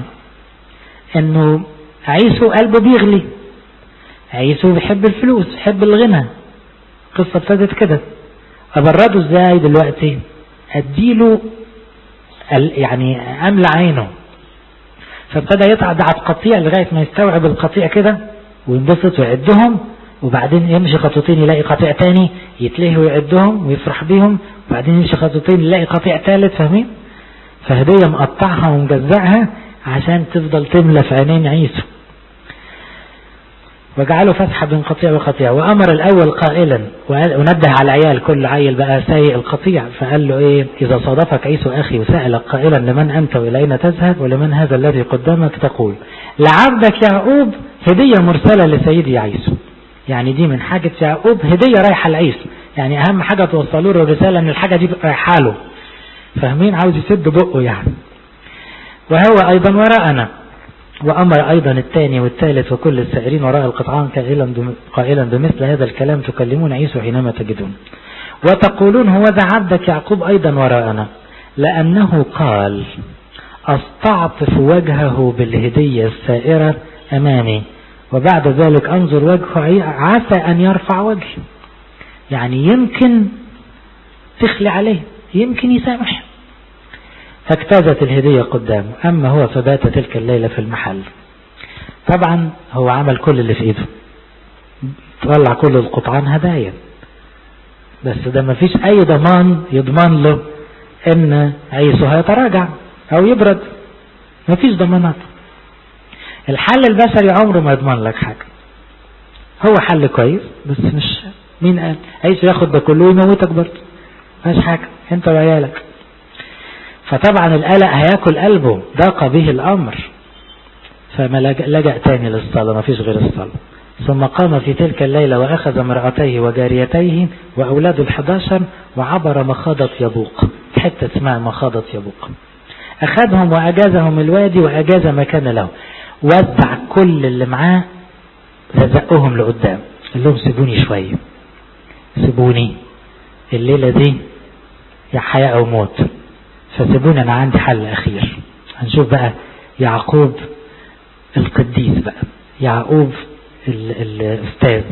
انه عيسو قلبه بيغلي عيسو بيحب الفلوس بيحب الغنى قصة ابتدت كده أبرده ازاي دلوقتي اديله يعني املى عينه فابتدى يتعدى على القطيع لغاية ما يستوعب القطيع كده وينبسط ويعدهم وبعدين يمشي خطوتين يلاقي قطيع تاني يتلهي ويعدهم ويفرح بيهم وبعدين يمشي خطوتين يلاقي قطيع ثالث فاهمين فهدية مقطعها ومجزعها عشان تفضل تملى في عينين عيسو وجعله فتحة بين قطيع وقطيع وأمر الأول قائلا ونبه على العيال كل عيل بقى سيء القطيع فقال له إيه إذا صادفك عيسو أخي وسألك قائلا لمن أنت وإلى أين تذهب ولمن هذا الذي قدامك تقول لعبدك يعقوب هدية مرسلة لسيدي عيسو يعني دي من حاجة يعقوب هدية رايحة لعيسو يعني أهم حاجة توصلوا له الرسالة إن الحاجة دي رايحة له فاهمين عاوز يسد بقه يعني وهو أيضا وراءنا وأمر أيضا الثاني والثالث وكل السائرين وراء القطعان قائلا قائلا بمثل هذا الكلام تكلمون عيسو حينما تجدون وتقولون هو ذا عبدك يعقوب أيضا وراءنا لأنه قال أستعطف وجهه بالهدية السائرة أمامي وبعد ذلك أنظر وجهه عسى أن يرفع وجهي يعني يمكن تخلي عليه يمكن يسامح فاجتازت الهدية قدامه أما هو فبات تلك الليلة في المحل طبعا هو عمل كل اللي في ايده طلع كل القطعان هدايا بس ده ما فيش اي ضمان يضمن له ان عيسو هيتراجع او يبرد ما فيش ضمانات الحل البشري عمره ما يضمن لك حاجة هو حل كويس بس مش مين قال عيسو ياخد ده كله ويموتك برضه مش حاجة انت وعيالك فطبعا القلق هياكل قلبه ضاق به الأمر فما لجأ تاني للصلاة ما فيش غير الصلاة ثم قام في تلك الليلة وأخذ امرأتيه وجاريتيه وأولاده الحداشر وعبر مخاضة يبوق حتة اسمها مخاضة يبوق أخذهم وأجازهم الوادي وأجاز ما كان له وزع كل اللي معاه رزقهم لقدام قال لهم سيبوني شوية سيبوني الليلة دي يا حياة أو موت فسيبوني أنا عندي حل أخير هنشوف بقى يعقوب القديس بقى يعقوب الأستاذ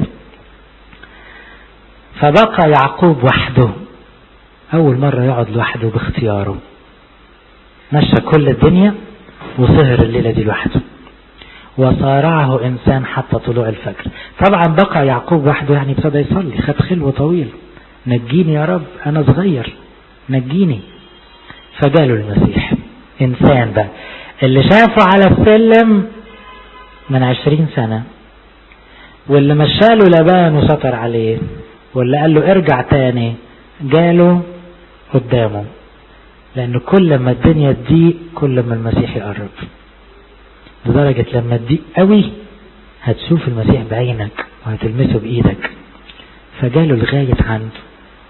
فبقى يعقوب وحده أول مرة يقعد لوحده باختياره مشى كل الدنيا وسهر الليلة دي لوحده وصارعه إنسان حتى طلوع الفجر طبعا بقى يعقوب وحده يعني ابتدى يصلي خد خلوة طويل نجيني يا رب أنا صغير نجيني فجاله المسيح إنسان بقى اللي شافه على السلم من عشرين سنة واللي مشاله لبان وسطر عليه واللي قال له ارجع تاني جاله قدامه لأن كل ما الدنيا تضيق كل ما المسيح يقرب لدرجة لما تضيق قوي هتشوف المسيح بعينك وهتلمسه بإيدك فجاله لغاية عنده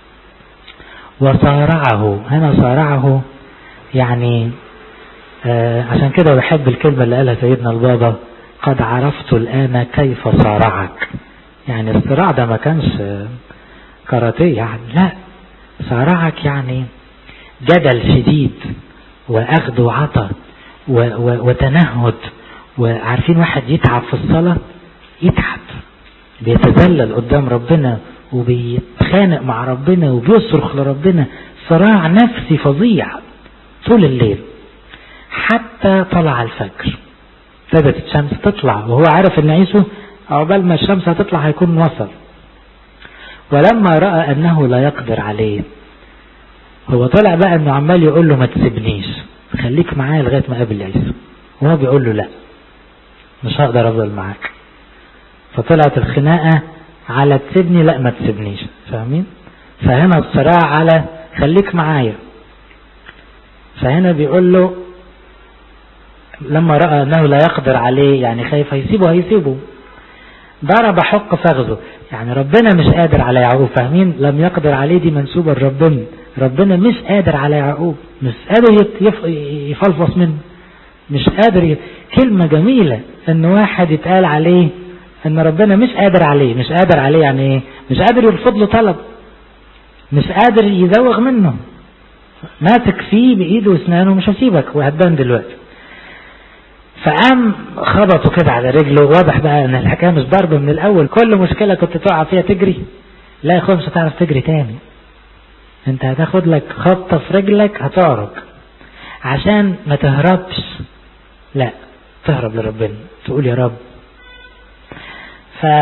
وصارعه هنا صارعه يعني آه عشان كده بحب الكلمة اللي قالها سيدنا البابا قد عرفت الآن كيف صارعك يعني الصراع ده ما كانش كاراتيه يعني لا صارعك يعني جدل شديد وأخذ وعطى وتنهد وعارفين واحد يتعب في الصلاة يتعب بيتذلل قدام ربنا وبيتخانق مع ربنا وبيصرخ لربنا صراع نفسي فظيع طول الليل حتى طلع الفجر ابتدت الشمس تطلع وهو عارف ان عيسو عقبال ما الشمس هتطلع هيكون وصل ولما رأى انه لا يقدر عليه هو طلع بقى انه عمال يقول له ما تسيبنيش خليك معايا لغايه ما اقابل عيسو وهو بيقول له لا مش هقدر افضل معاك فطلعت الخناقه على تسيبني لا ما تسيبنيش فاهمين فهنا الصراع على خليك معايا فهنا بيقول له لما رأى أنه لا يقدر عليه يعني خايف هيسيبه هيسيبه ضرب حق فخذه يعني ربنا مش قادر على يعقوب فاهمين لم يقدر عليه دي منسوبة لربنا ربنا مش قادر على يعقوب مش قادر يفلفص منه مش قادر ي... كلمة جميلة ان واحد يتقال عليه ان ربنا مش قادر عليه مش قادر عليه يعني ايه مش قادر يرفض له طلب مش قادر يزوغ منه ماسك فيه بايده واسنانه مش هسيبك وهتبان دلوقتي فقام خبطه كده على رجله واضح بقى ان الحكايه مش ضرب من الاول كل مشكله كنت تقع فيها تجري لا يا اخويا مش هتعرف تجري تاني انت هتاخد لك خبطه في رجلك هتعرج عشان ما تهربش لا تهرب لربنا تقول يا رب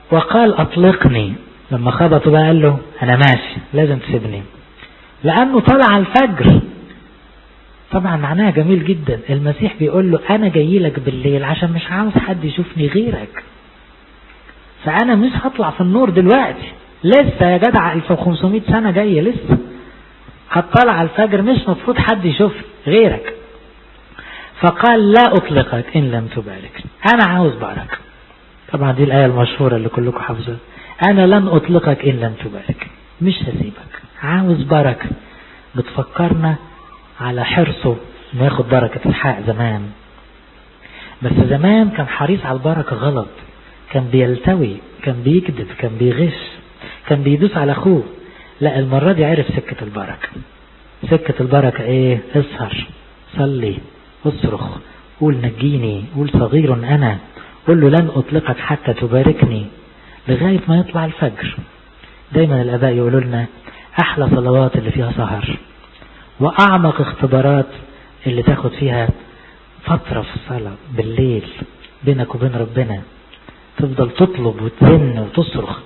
وقال أطلقني لما خبطوا بقى قال له أنا ماشي لازم تسيبني لأنه طلع الفجر طبعا معناها جميل جدا المسيح بيقول له أنا جاي لك بالليل عشان مش عاوز حد يشوفني غيرك فأنا مش هطلع في النور دلوقتي لسه يا جدع 1500 سنة جاية لسه هتطلع الفجر مش مفروض حد يشوفني غيرك فقال لا أطلقك إن لم تبارك أنا عاوز بركة طبعا دي الآية المشهورة اللي كلكم حافظها أنا لن أطلقك إن لم تبارك مش هسيبك عاوز بركة بتفكرنا على حرصه انه ياخد بركة الحق زمان بس زمان كان حريص على البركة غلط كان بيلتوي كان بيكذب كان بيغش كان بيدوس على اخوه لا المرة دي عرف سكة البركة سكة البركة ايه اسهر صلي اصرخ قول نجيني قول صغير انا قول له لن اطلقك حتى تباركني لغاية ما يطلع الفجر دايما الاباء يقولوا لنا احلى صلوات اللي فيها سهر واعمق اختبارات اللي تاخد فيها فترة في الصلاة بالليل بينك وبين ربنا تفضل تطلب وتزن وتصرخ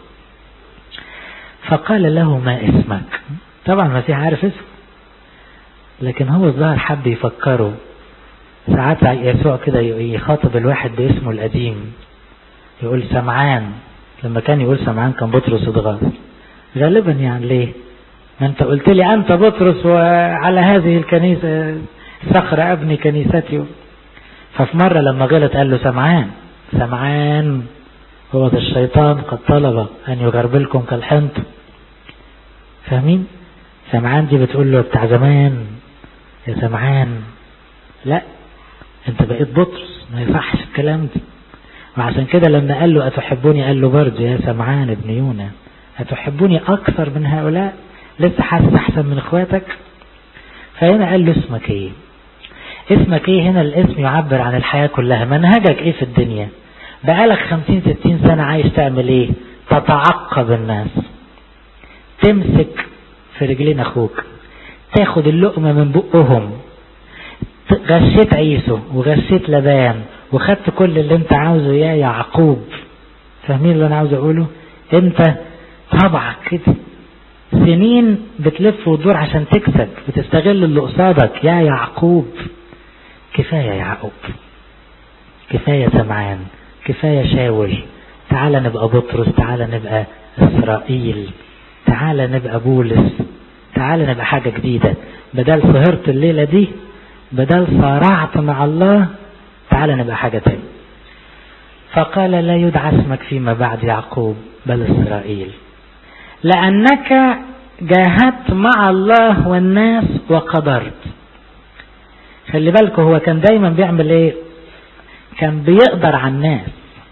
فقال له ما اسمك طبعا المسيح عارف اسمه لكن هو الظاهر حب يفكره ساعات يسوع كده يخاطب الواحد باسمه القديم يقول سمعان لما كان يقول سمعان كان بطرس اتغاظ غالبا يعني ليه ما انت قلت لي انت بطرس وعلى هذه الكنيسة صخرة ابني كنيستي ففي مرة لما غلط قال له سمعان سمعان هو ده الشيطان قد طلب ان يغربلكم كالحنط فاهمين سمعان دي بتقول له بتاع زمان يا سمعان لا انت بقيت بطرس ما يصحش الكلام ده وعشان كده لما قال له أتحبوني قال له برضه يا سمعان ابن يونا أتحبوني أكثر من هؤلاء لسه حاسس أحسن من إخواتك فهنا قال له اسمك إيه اسمك إيه هنا الاسم يعبر عن الحياة كلها منهجك إيه في الدنيا بقالك خمسين ستين سنة عايش تعمل إيه تتعقب الناس تمسك في رجلين أخوك تاخد اللقمة من بقهم غشيت عيسو وغشيت لبان وخدت كل اللي انت عاوزه يا يعقوب فاهمين اللي انا عاوز اقوله انت طبعك كده سنين بتلف وتدور عشان تكسب بتستغل اللي قصادك يا يعقوب كفاية يعقوب كفاية سمعان كفاية شاول تعال نبقى بطرس تعال نبقى إسرائيل تعال نبقى بولس تعال نبقى حاجة جديدة بدل سهرت الليلة دي بدل صارعت مع الله تعال نبقى حاجة تانية فقال لا يدعى اسمك فيما بعد يعقوب بل إسرائيل لأنك جاهدت مع الله والناس وقدرت خلي بالكم هو كان دايما بيعمل ايه كان بيقدر على الناس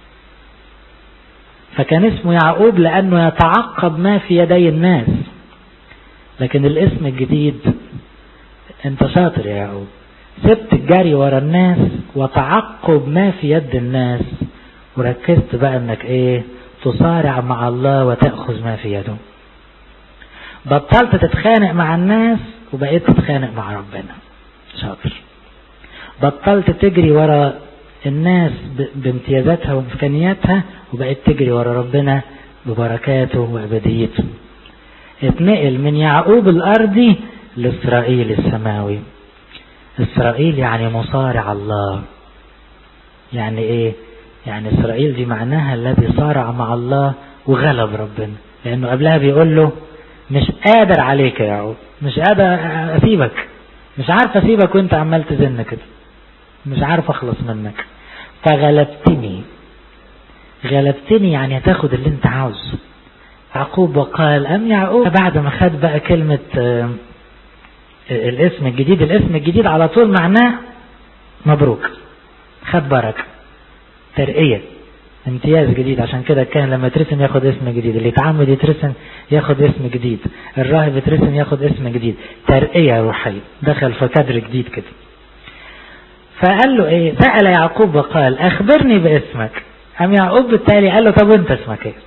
فكان اسمه يعقوب لأنه يتعقب ما في يدي الناس لكن الاسم الجديد انت شاطر يا يعقوب سبت الجري ورا الناس وتعقب ما في يد الناس وركزت بقى انك ايه تصارع مع الله وتأخذ ما في يده بطلت تتخانق مع الناس وبقيت تتخانق مع ربنا شاطر بطلت تجري ورا الناس بامتيازاتها وامكانياتها وبقيت تجري ورا ربنا ببركاته وابديته اتنقل من يعقوب الارضي لاسرائيل السماوي اسرائيل يعني مصارع الله يعني ايه يعني اسرائيل دي معناها الذي صارع مع الله وغلب ربنا لانه قبلها بيقول له مش قادر عليك يا يعقوب مش قادر اسيبك مش عارف اسيبك وانت عمال تزن كده مش عارف اخلص منك فغلبتني غلبتني يعني هتاخد اللي انت عاوزه يعقوب وقال ام يعقوب بعد ما خد بقى كلمة الاسم الجديد الاسم الجديد على طول معناه مبروك خد بركة ترقية امتياز جديد عشان كده كان لما يترسم ياخد اسم جديد اللي يتعمد يترسم ياخد اسم جديد الراهب يترسم ياخد اسم جديد ترقية روحية دخل في كادر جديد كده فقال له ايه سأل يعقوب وقال اخبرني باسمك ام يعقوب بالتالي قال له طب وانت اسمك ايه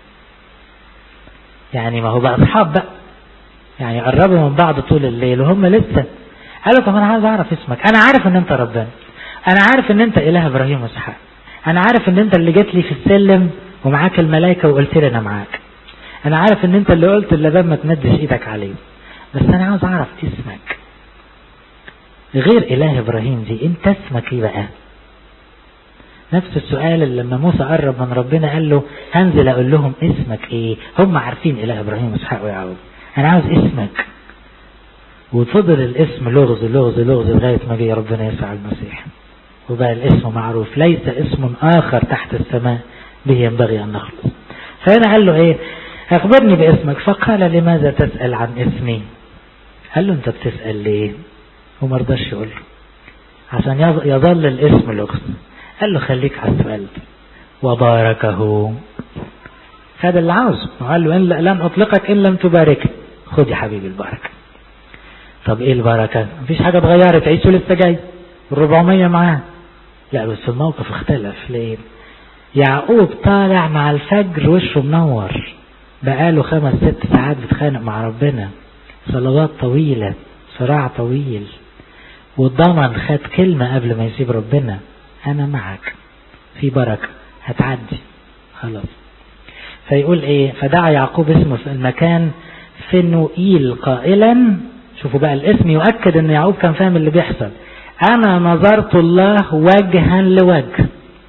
يعني ما هو بقى اصحاب بقى يعني قربوا من بعض طول الليل وهم لسه قالوا طب انا عايز اعرف اسمك انا عارف ان انت ربنا انا عارف ان انت اله ابراهيم واسحاق انا عارف ان انت اللي جيت لي في السلم ومعاك الملائكة وقلت لي أنا معاك أنا عارف إن أنت اللي قلت اللبان ما تمدش إيدك عليه بس أنا عاوز أعرف اسمك غير إله إبراهيم دي أنت اسمك إيه بقى نفس السؤال اللي لما موسى قرب من ربنا قال له هنزل أقول لهم اسمك إيه هم عارفين إله إبراهيم وإسحاق ويعقوب أنا عاوز اسمك وفضل الاسم لغز لغز لغز لغاية ما جه ربنا يسوع المسيح وبقى الاسم معروف ليس اسم آخر تحت السماء به ينبغي أن نخلص فهنا قال له إيه أخبرني باسمك فقال لماذا تسأل عن اسمي قال له أنت بتسأل ليه وما رضاش يقول له عشان يظل الاسم لغز قال له خليك على السؤال ده وباركه هذا اللي عاوزه وقال له إن لن أطلقك إن لم تبارك خد يا حبيبي البركة طب ايه البركة مفيش حاجة اتغيرت عيسو لسه جاي الربعمية معاه لا بس الموقف اختلف ليه يعقوب طالع مع الفجر وشه منور بقاله خمس ست ساعات بيتخانق مع ربنا صلوات طويلة صراع طويل والضمن خد كلمة قبل ما يسيب ربنا أنا معك في بركة هتعدي خلاص فيقول ايه فدعا يعقوب اسمه في المكان فنوئيل قائلا شوفوا بقى الاسم يؤكد ان يعقوب كان فاهم اللي بيحصل انا نظرت الله وجها لوجه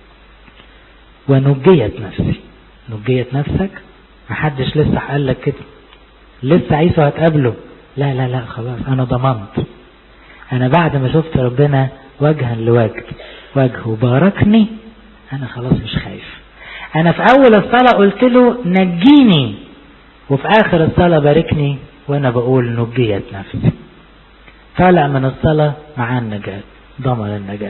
ونجيت نفسي نجيت نفسك محدش لسه قال لك كده لسه عيسو هتقابله لا لا لا خلاص انا ضمنت انا بعد ما شفت ربنا وجها لوجه وجهه باركني انا خلاص مش خايف انا في اول الصلاة قلت له نجيني وفي اخر الصلاة باركني وانا بقول نجيت نفسي طالع من الصلاة مع النجاة ضمن النجاة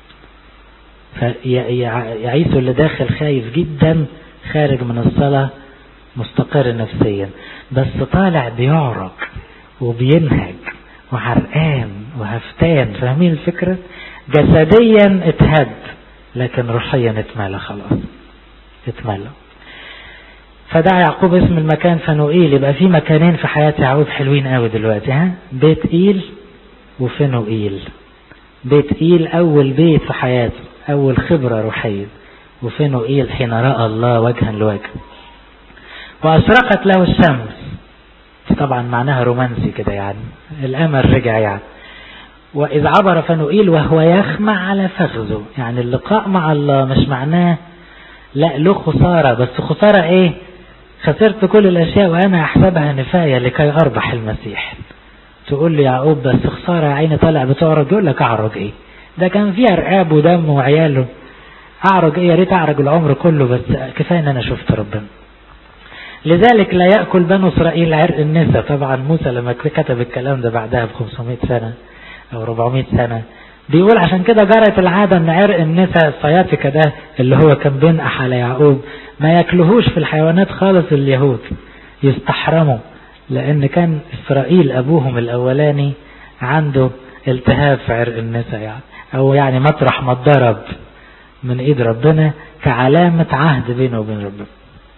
فيعيسو اللي داخل خايف جدا خارج من الصلاة مستقر نفسيا بس طالع بيعرق وبينهج وحرقان وهفتان فاهمين الفكرة جسديا اتهد لكن روحيا اتملى خلاص اتملى فدعا يعقوب اسم المكان فنوئيل يبقى في مكانين في حياة يعقوب حلوين قوي دلوقتي ها بيت ايل وفنوئيل بيت ايل اول بيت في حياته اول خبرة روحية وفنوئيل حين رأى الله وجها لوجه واشرقت له الشمس طبعا معناها رومانسي كده يعني الامل رجع يعني واذ عبر فنوئيل وهو يخمع على فخذه يعني اللقاء مع الله مش معناه لا له خسارة بس خسارة ايه خسرت كل الاشياء وانا احسبها نفاية لكي اربح المسيح تقول لي يعقوب بس خسارة يا عيني طالع بتعرج يقول لك اعرج ايه ده كان فيها رقاب ودم وعياله اعرج ايه يا ريت اعرج العمر كله بس كفاية ان انا شفت ربنا لذلك لا يأكل بنو إسرائيل عرق النساء طبعا موسى لما كتب الكلام ده بعدها ب 500 سنة أو 400 سنة بيقول عشان كده جرت العادة ان عرق النساء الصياتكة ده اللي هو كان بينقح على يعقوب ما ياكلهوش في الحيوانات خالص اليهود يستحرموا لان كان اسرائيل ابوهم الاولاني عنده التهاب في عرق النساء يعني او يعني مطرح ما اتضرب من ايد ربنا كعلامة عهد بينه وبين ربنا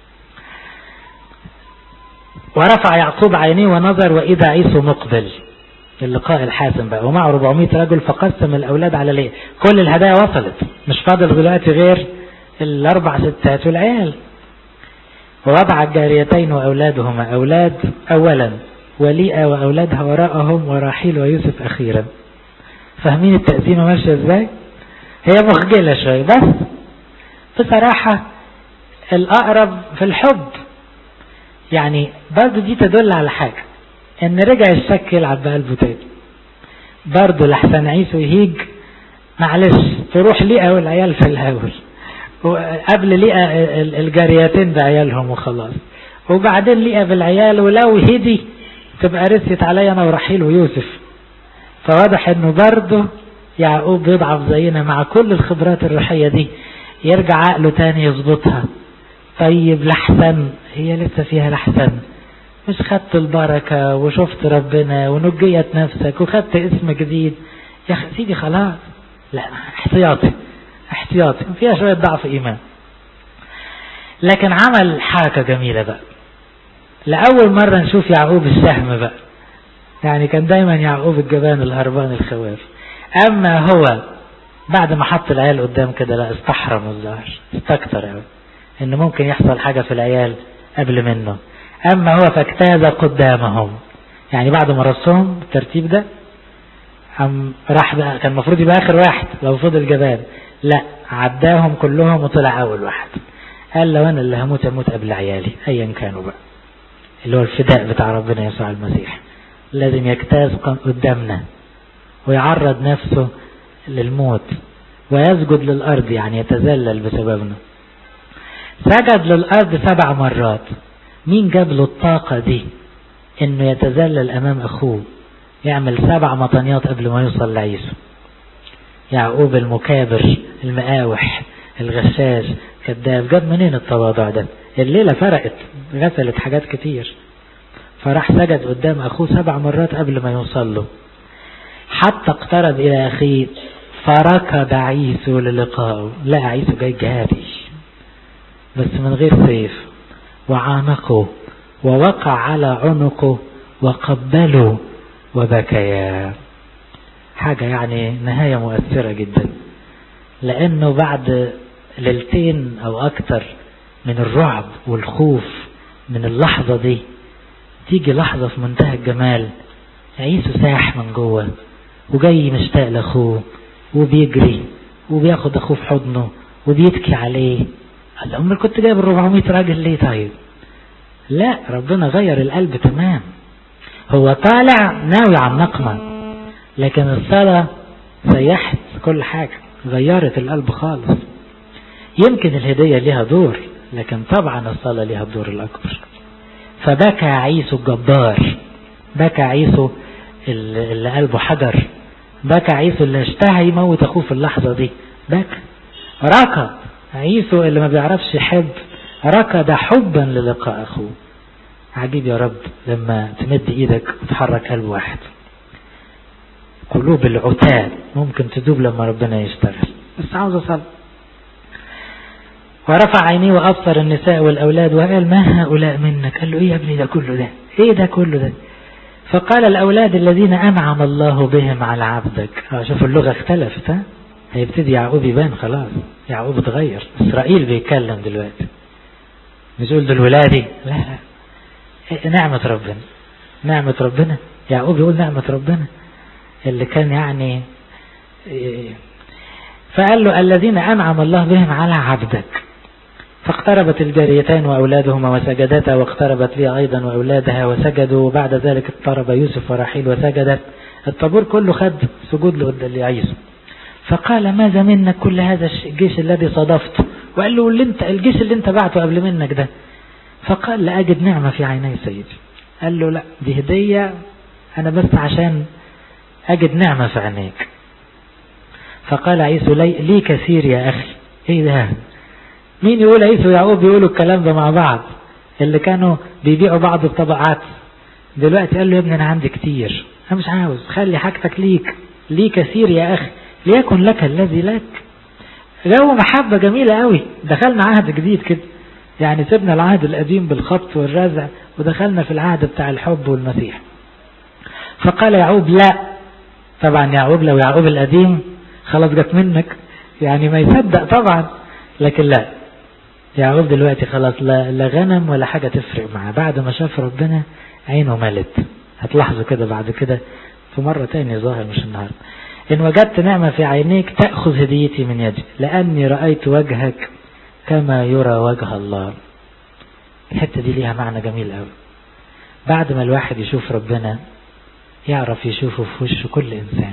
ورفع يعقوب عينيه ونظر واذا عيسو مقبل اللقاء الحاسم بقى ومعه 400 رجل فقسم الأولاد على ليه كل الهدايا وصلت مش فاضل دلوقتي غير الأربع ستات والعيال ووضع الجاريتين وأولادهما أولاد أولا وليئة وأولادها وراءهم وراحيل ويوسف أخيرا فاهمين التقسيمة ماشية ازاي هي مخجلة شوية بس بصراحة الأقرب في الحب يعني برضه دي تدل على حاجة ان رجع الشك يلعب بقلبه تاني برضه لحسن عيسو يهيج معلش تروح ليئة والعيال في الاول قبل ليئة الجاريتين بعيالهم وخلاص وبعدين ليئة بالعيال ولو هدي تبقى رست عليا انا ورحيل ويوسف فواضح انه برضه يعقوب بيضعف زينا مع كل الخبرات الروحية دي يرجع عقله تاني يظبطها طيب لحسن هي لسه فيها لحسن مش خدت البركة وشفت ربنا ونجيت نفسك وخدت اسم جديد يا سيدي خلاص لا احتياطي احتياطي فيها شوية ضعف ايمان لكن عمل حركة جميلة بقى لأول مرة نشوف يعقوب السهم بقى يعني كان دايما يعقوب الجبان الهربان الخواف اما هو بعد ما حط العيال قدام كده لا استحرم الظاهر استكتر قوي ان ممكن يحصل حاجة في العيال قبل منه اما هو فاجتاز قدامهم يعني بعد ما رصهم بالترتيب ده أم راح بقى كان المفروض يبقى اخر واحد لو فضل جبان لا عداهم كلهم وطلع اول واحد قال لو انا اللي هموت اموت قبل عيالي ايا كانوا بقى اللي هو الفداء بتاع ربنا يسوع المسيح لازم يجتاز قدامنا ويعرض نفسه للموت ويسجد للأرض يعني يتذلل بسببنا سجد للأرض سبع مرات مين جاب له الطاقة دي انه يتذلل امام اخوه يعمل سبع مطنيات قبل ما يوصل لعيسو يعقوب المكابر المقاوح الغشاش كذاب جاب منين التواضع ده الليلة فرقت غسلت حاجات كتير فراح سجد قدام اخوه سبع مرات قبل ما يوصل له حتى اقترب الى اخيه فركض عيسو للقائه لقى عيسو جاي جاري بس من غير سيف وعانقه ووقع على عنقه وقبله وبكيا حاجة يعني نهاية مؤثرة جدا لأنه بعد ليلتين أو أكتر من الرعب والخوف من اللحظة دي تيجي لحظة في منتهى الجمال عيسو ساح من جوه وجاي مشتاق لأخوه وبيجري وبياخد أخوه في حضنه وبيبكي عليه قال أمال كنت جايب ال 400 راجل ليه طيب لا ربنا غير القلب تمام هو طالع ناوي على النقمة لكن الصلاة سيحت كل حاجة غيرت القلب خالص يمكن الهدية ليها دور لكن طبعا الصلاة ليها الدور الأكبر فبكى عيسو الجبار بكى عيسو اللي قلبه حجر بكى عيسو اللي اشتهى يموت أخوه في اللحظة دي بكى ركض عيسو اللي ما بيعرفش يحب ركض حبا للقاء أخوه عجيب يا رب لما تمد ايدك وتحرك قلب واحد قلوب العتاد ممكن تدوب لما ربنا يشتغل بس عاوز اصلي ورفع عينيه وابصر النساء والاولاد وقال ما هؤلاء منك قال له ايه يا ابني ده كله ده ايه ده كله ده فقال الاولاد الذين انعم الله بهم على عبدك شوف اللغه اختلفت ها هيبتدي يعقوب يبان خلاص يعقوب اتغير اسرائيل بيتكلم دلوقتي مش يقول دول ولادي لا لا نعمة ربنا نعمة ربنا يعقوب يقول نعمة ربنا اللي كان يعني فقال له الذين أنعم الله بهم على عبدك فاقتربت الجاريتان وأولادهما وسجدتا واقتربت لي أيضا وأولادها وسجدوا وبعد ذلك اقترب يوسف ورحيل وسجدت الطابور كله خد سجود لعيسو فقال ماذا منك كل هذا الجيش الذي صادفته وقال له اللي انت الجيش اللي انت بعته قبل منك ده فقال لا أجد نعمة في عيني سيدي قال له لا دي هدية أنا بس عشان أجد نعمة في عينيك فقال عيسو لي, لي كثير يا أخي إيه ده مين يقول عيسو ويعقوب بيقولوا الكلام ده مع بعض اللي كانوا بيبيعوا بعض بطبقات دلوقتي قال له يا ابني أنا عندي كتير أنا مش عاوز خلي حاجتك ليك لي كثير يا أخي ليكن لك الذي لك جو محبة جميلة قوي دخلنا عهد جديد كده يعني سيبنا العهد القديم بالخبط والرزع ودخلنا في العهد بتاع الحب والمسيح فقال يعقوب لا طبعا يعقوب لو يعقوب القديم خلاص جت منك يعني ما يصدق طبعا لكن لا يعقوب دلوقتي خلاص لا, لا غنم ولا حاجة تفرق معاه بعد ما شاف ربنا عينه ملت هتلاحظوا كده بعد كده في مرة تانية ظاهر مش النهاردة إن وجدت نعمة في عينيك تأخذ هديتي من يدي لأني رأيت وجهك كما يرى وجه الله الحتة دي ليها معنى جميل قوي بعد ما الواحد يشوف ربنا يعرف يشوفه في وشه كل إنسان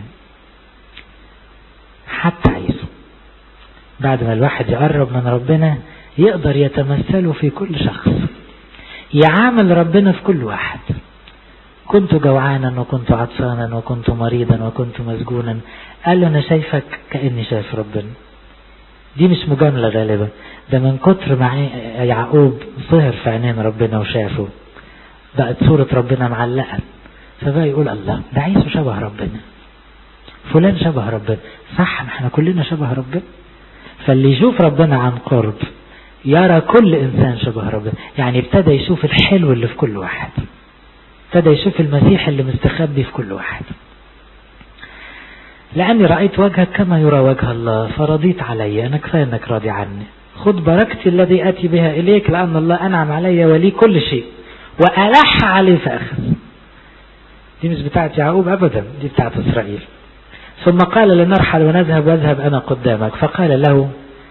حتى عيسو بعد ما الواحد يقرب من ربنا يقدر يتمثله في كل شخص يعامل ربنا في كل واحد كنت جوعانا وكنت عطشانا وكنت مريضا وكنت مسجونا قال له انا شايفك كاني شايف ربنا دي مش مجامله غالبا ده من كتر ما يعقوب ظهر في عينين ربنا وشافه بقت صورة ربنا معلقة فبقى يقول الله ده عيسو شبه ربنا فلان شبه ربنا صح احنا كلنا شبه ربنا فاللي يشوف ربنا عن قرب يرى كل انسان شبه ربنا يعني ابتدى يشوف الحلو اللي في كل واحد ابتدى يشوف المسيح اللي مستخبي في كل واحد لأني رأيت وجهك كما يرى وجه الله فرضيت علي أنا كفاية أنك راضي عني خذ بركتي الذي أتي بها إليك لأن الله أنعم علي ولي كل شيء وألح عليه فأخذ دي مش بتاعت يعقوب أبدا دي بتاعت إسرائيل ثم قال لنرحل ونذهب واذهب أنا قدامك فقال له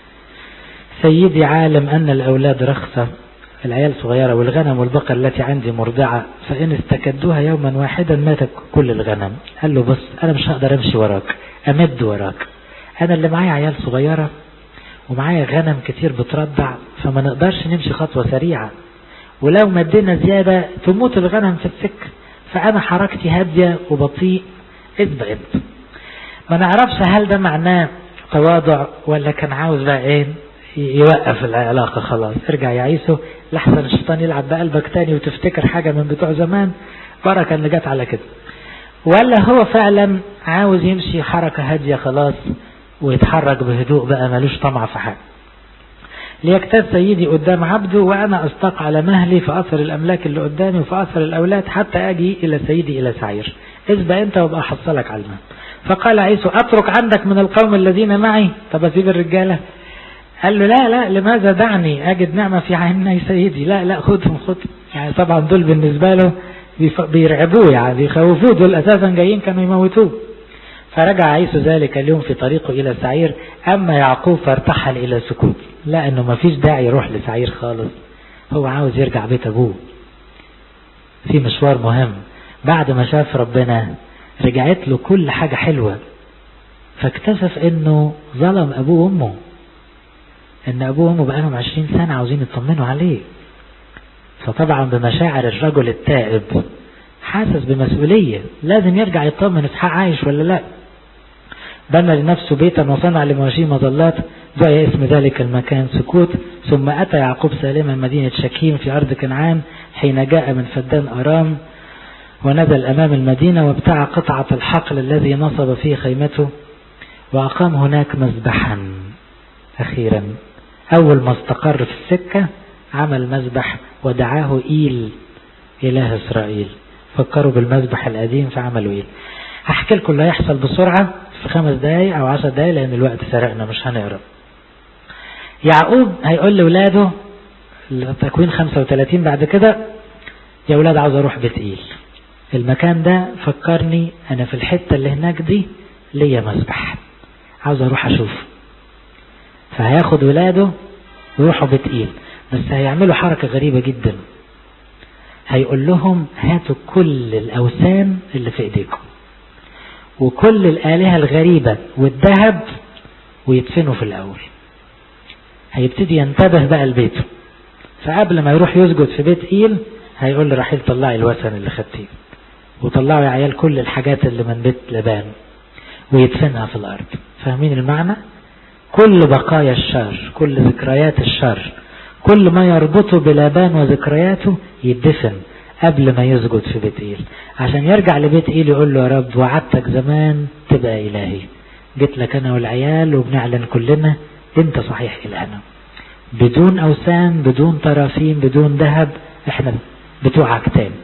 سيدي عالم أن الأولاد رخصة العيال صغيرة والغنم والبقر التي عندي مرضعة فإن استكدوها يوما واحدا مات كل الغنم قال له بص أنا مش هقدر أمشي وراك أمد وراك أنا اللي معايا عيال صغيرة ومعايا غنم كتير بترضع فما نقدرش نمشي خطوة سريعة ولو مدينا زيادة تموت الغنم في السكة فأنا حركتي هادية وبطيء اسبق انت ما نعرفش هل ده معناه تواضع ولا كان عاوز بقى ايه يوقف العلاقة خلاص ارجع يا عيسو لحسن الشيطان يلعب بقلبك تاني وتفتكر حاجة من بتوع زمان بركة اللي جت على كده ولا هو فعلا عاوز يمشي حركة هادية خلاص ويتحرك بهدوء بقى ملوش طمع في حاجة ليجتاز سيدي قدام عبده وأنا أستق على مهلي فأثر الأملاك اللي قدامي وفأثر الأولاد حتى أجي إلى سيدي إلى سعير اسبق أنت وابقى أحصلك على المال فقال عيسو أترك عندك من القوم الذين معي طب أسيب الرجالة قال له لا لا لماذا دعني أجد نعمة في عيني سيدي لا لا خدهم خدهم يعني طبعا دول بالنسبة له بيرعبوه يعني بيخوفوه دول أساسا جايين كانوا يموتوه فرجع عيسو ذلك اليوم في طريقه إلى سعير أما يعقوب فارتحل إلى سكوت لا أنه ما فيش داعي يروح لسعير خالص هو عاوز يرجع بيت أبوه في مشوار مهم بعد ما شاف ربنا رجعت له كل حاجة حلوة فاكتشف انه ظلم ابوه وامه ان ابوه وامه بقالهم عشرين سنة عاوزين يطمنوا عليه فطبعا بمشاعر الرجل التائب حاسس بمسؤولية لازم يرجع يطمن اسحاق عايش ولا لا بنى لنفسه بيتا وصنع لمواشيه مظلات دعي اسم ذلك المكان سكوت ثم أتى يعقوب سالما مدينة شكيم في أرض كنعان حين جاء من فدان أرام ونزل أمام المدينة وابتاع قطعة الحقل الذي نصب فيه خيمته وأقام هناك مذبحا أخيرا أول ما استقر في السكة عمل مذبح ودعاه إيل إله إسرائيل فكروا بالمذبح القديم فعملوا إيل هحكي لكم اللي هيحصل بسرعة في خمس دقايق أو عشر دقايق لأن الوقت سرقنا مش هنقرب يعقوب هيقول لولاده تكوين 35 بعد كده يا ولاد عاوز اروح بيت ايل المكان ده فكرني انا في الحتة اللي هناك دي ليا مسبح عاوز اروح اشوفه فهياخد ولاده ويروحوا بيت ايل بس هيعملوا حركة غريبة جدا هيقول لهم هاتوا كل الاوثان اللي في ايديكم وكل الالهة الغريبة والذهب ويدفنوا في الاول هيبتدي ينتبه بقى لبيته فقبل ما يروح يسجد في بيت ايل هيقول لرحيل طلعي الوثن اللي خدتيه وطلعوا يا عيال كل الحاجات اللي من بيت لبان ويدفنها في الارض فاهمين المعنى كل بقايا الشر كل ذكريات الشر كل ما يربطه بلابان وذكرياته يدفن قبل ما يسجد في بيت ايل عشان يرجع لبيت ايل يقول له يا رب وعدتك زمان تبقى الهي جيت لك انا والعيال وبنعلن كلنا انت صحيح الهنا بدون اوثان بدون طرافين بدون ذهب احنا بتوعك تاني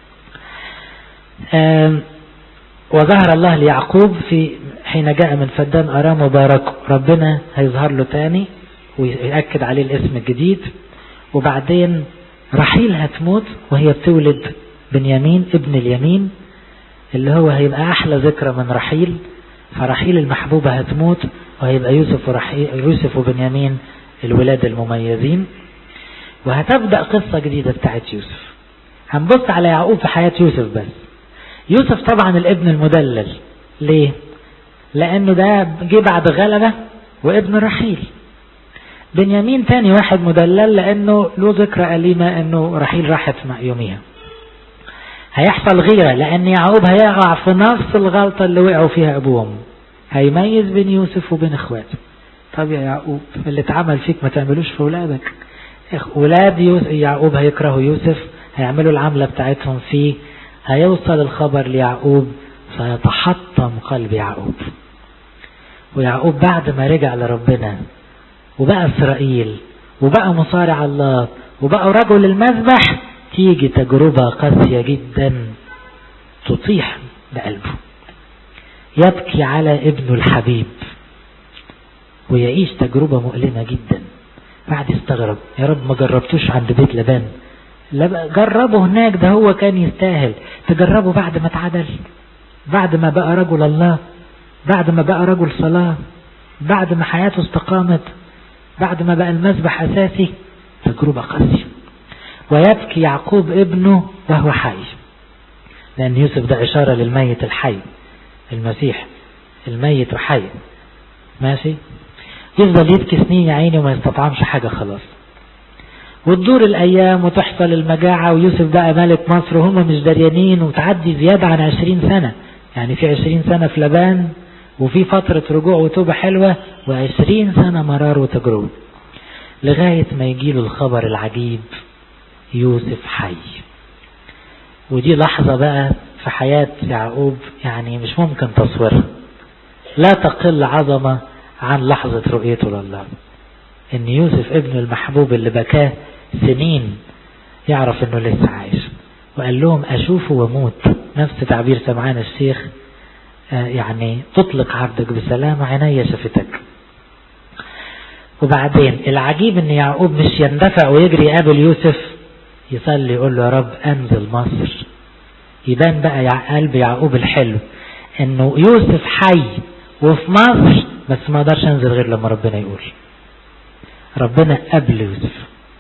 وظهر الله ليعقوب في حين جاء من فدان أرام وباركه ربنا هيظهر له تاني ويأكد عليه الاسم الجديد وبعدين رحيل هتموت وهي بتولد بنيامين ابن اليمين اللي هو هيبقى أحلى ذكرى من رحيل فرحيل المحبوبة هتموت وهيبقى يوسف ورحيل يوسف وبنيامين الولاد المميزين وهتبدأ قصة جديدة بتاعت يوسف هنبص على يعقوب في حياة يوسف بس يوسف طبعا الابن المدلل ليه لانه ده جه بعد غلبة وابن رحيل بنيامين تاني واحد مدلل لانه له ذكرى أليمة انه رحيل راحت مع يوميها هيحصل غيرة لان يعقوب هيقع في نفس الغلطة اللي وقعوا فيها ابوهم هيميز بين يوسف وبين اخواته طب يا يعقوب اللي اتعمل فيك ما تعملوش في ولادك ولاد يعقوب هيكرهوا يوسف هيعملوا العملة بتاعتهم فيه هيوصل الخبر ليعقوب فيتحطم قلب يعقوب ويعقوب بعد ما رجع لربنا وبقى إسرائيل وبقى مصارع الله وبقى رجل المذبح تيجي تجربة قاسية جدا تطيح بقلبه يبكي على ابنه الحبيب ويعيش تجربة مؤلمة جدا بعد يستغرب يا رب ما جربتوش عند بيت لبان لا جربه هناك ده هو كان يستاهل تجربه بعد ما اتعدل بعد ما بقى رجل الله بعد ما بقى رجل صلاة بعد ما حياته استقامت بعد ما بقى المسبح أساسي تجربة قاسية ويبكي يعقوب ابنه وهو حي لأن يوسف ده إشارة للميت الحي المسيح الميت وحي ماشي يفضل يبكي سنين يا عيني وما يستطعمش حاجة خلاص وتدور الأيام وتحصل المجاعة ويوسف بقى ملك مصر وهم مش دريانين وتعدي زيادة عن عشرين سنة يعني في عشرين سنة في لبان وفي فترة رجوع وتوبة حلوة وعشرين سنة مرار وتجربة لغاية ما يجيله الخبر العجيب يوسف حي ودي لحظة بقى في حياة يعقوب يعني مش ممكن تصويرها لا تقل عظمة عن لحظة رؤيته لله ان يوسف ابن المحبوب اللي بكاه سنين يعرف انه لسه عايش وقال لهم اشوفه واموت نفس تعبير سمعان الشيخ آه يعني تطلق عبدك بسلام عيني شفتك وبعدين العجيب ان يعقوب مش يندفع ويجري يقابل يوسف يصلي يقول له يا رب انزل مصر يبان بقى يع... قلب يعقوب الحلو انه يوسف حي وفي مصر بس ما اقدرش انزل غير لما ربنا يقول ربنا قبل يوسف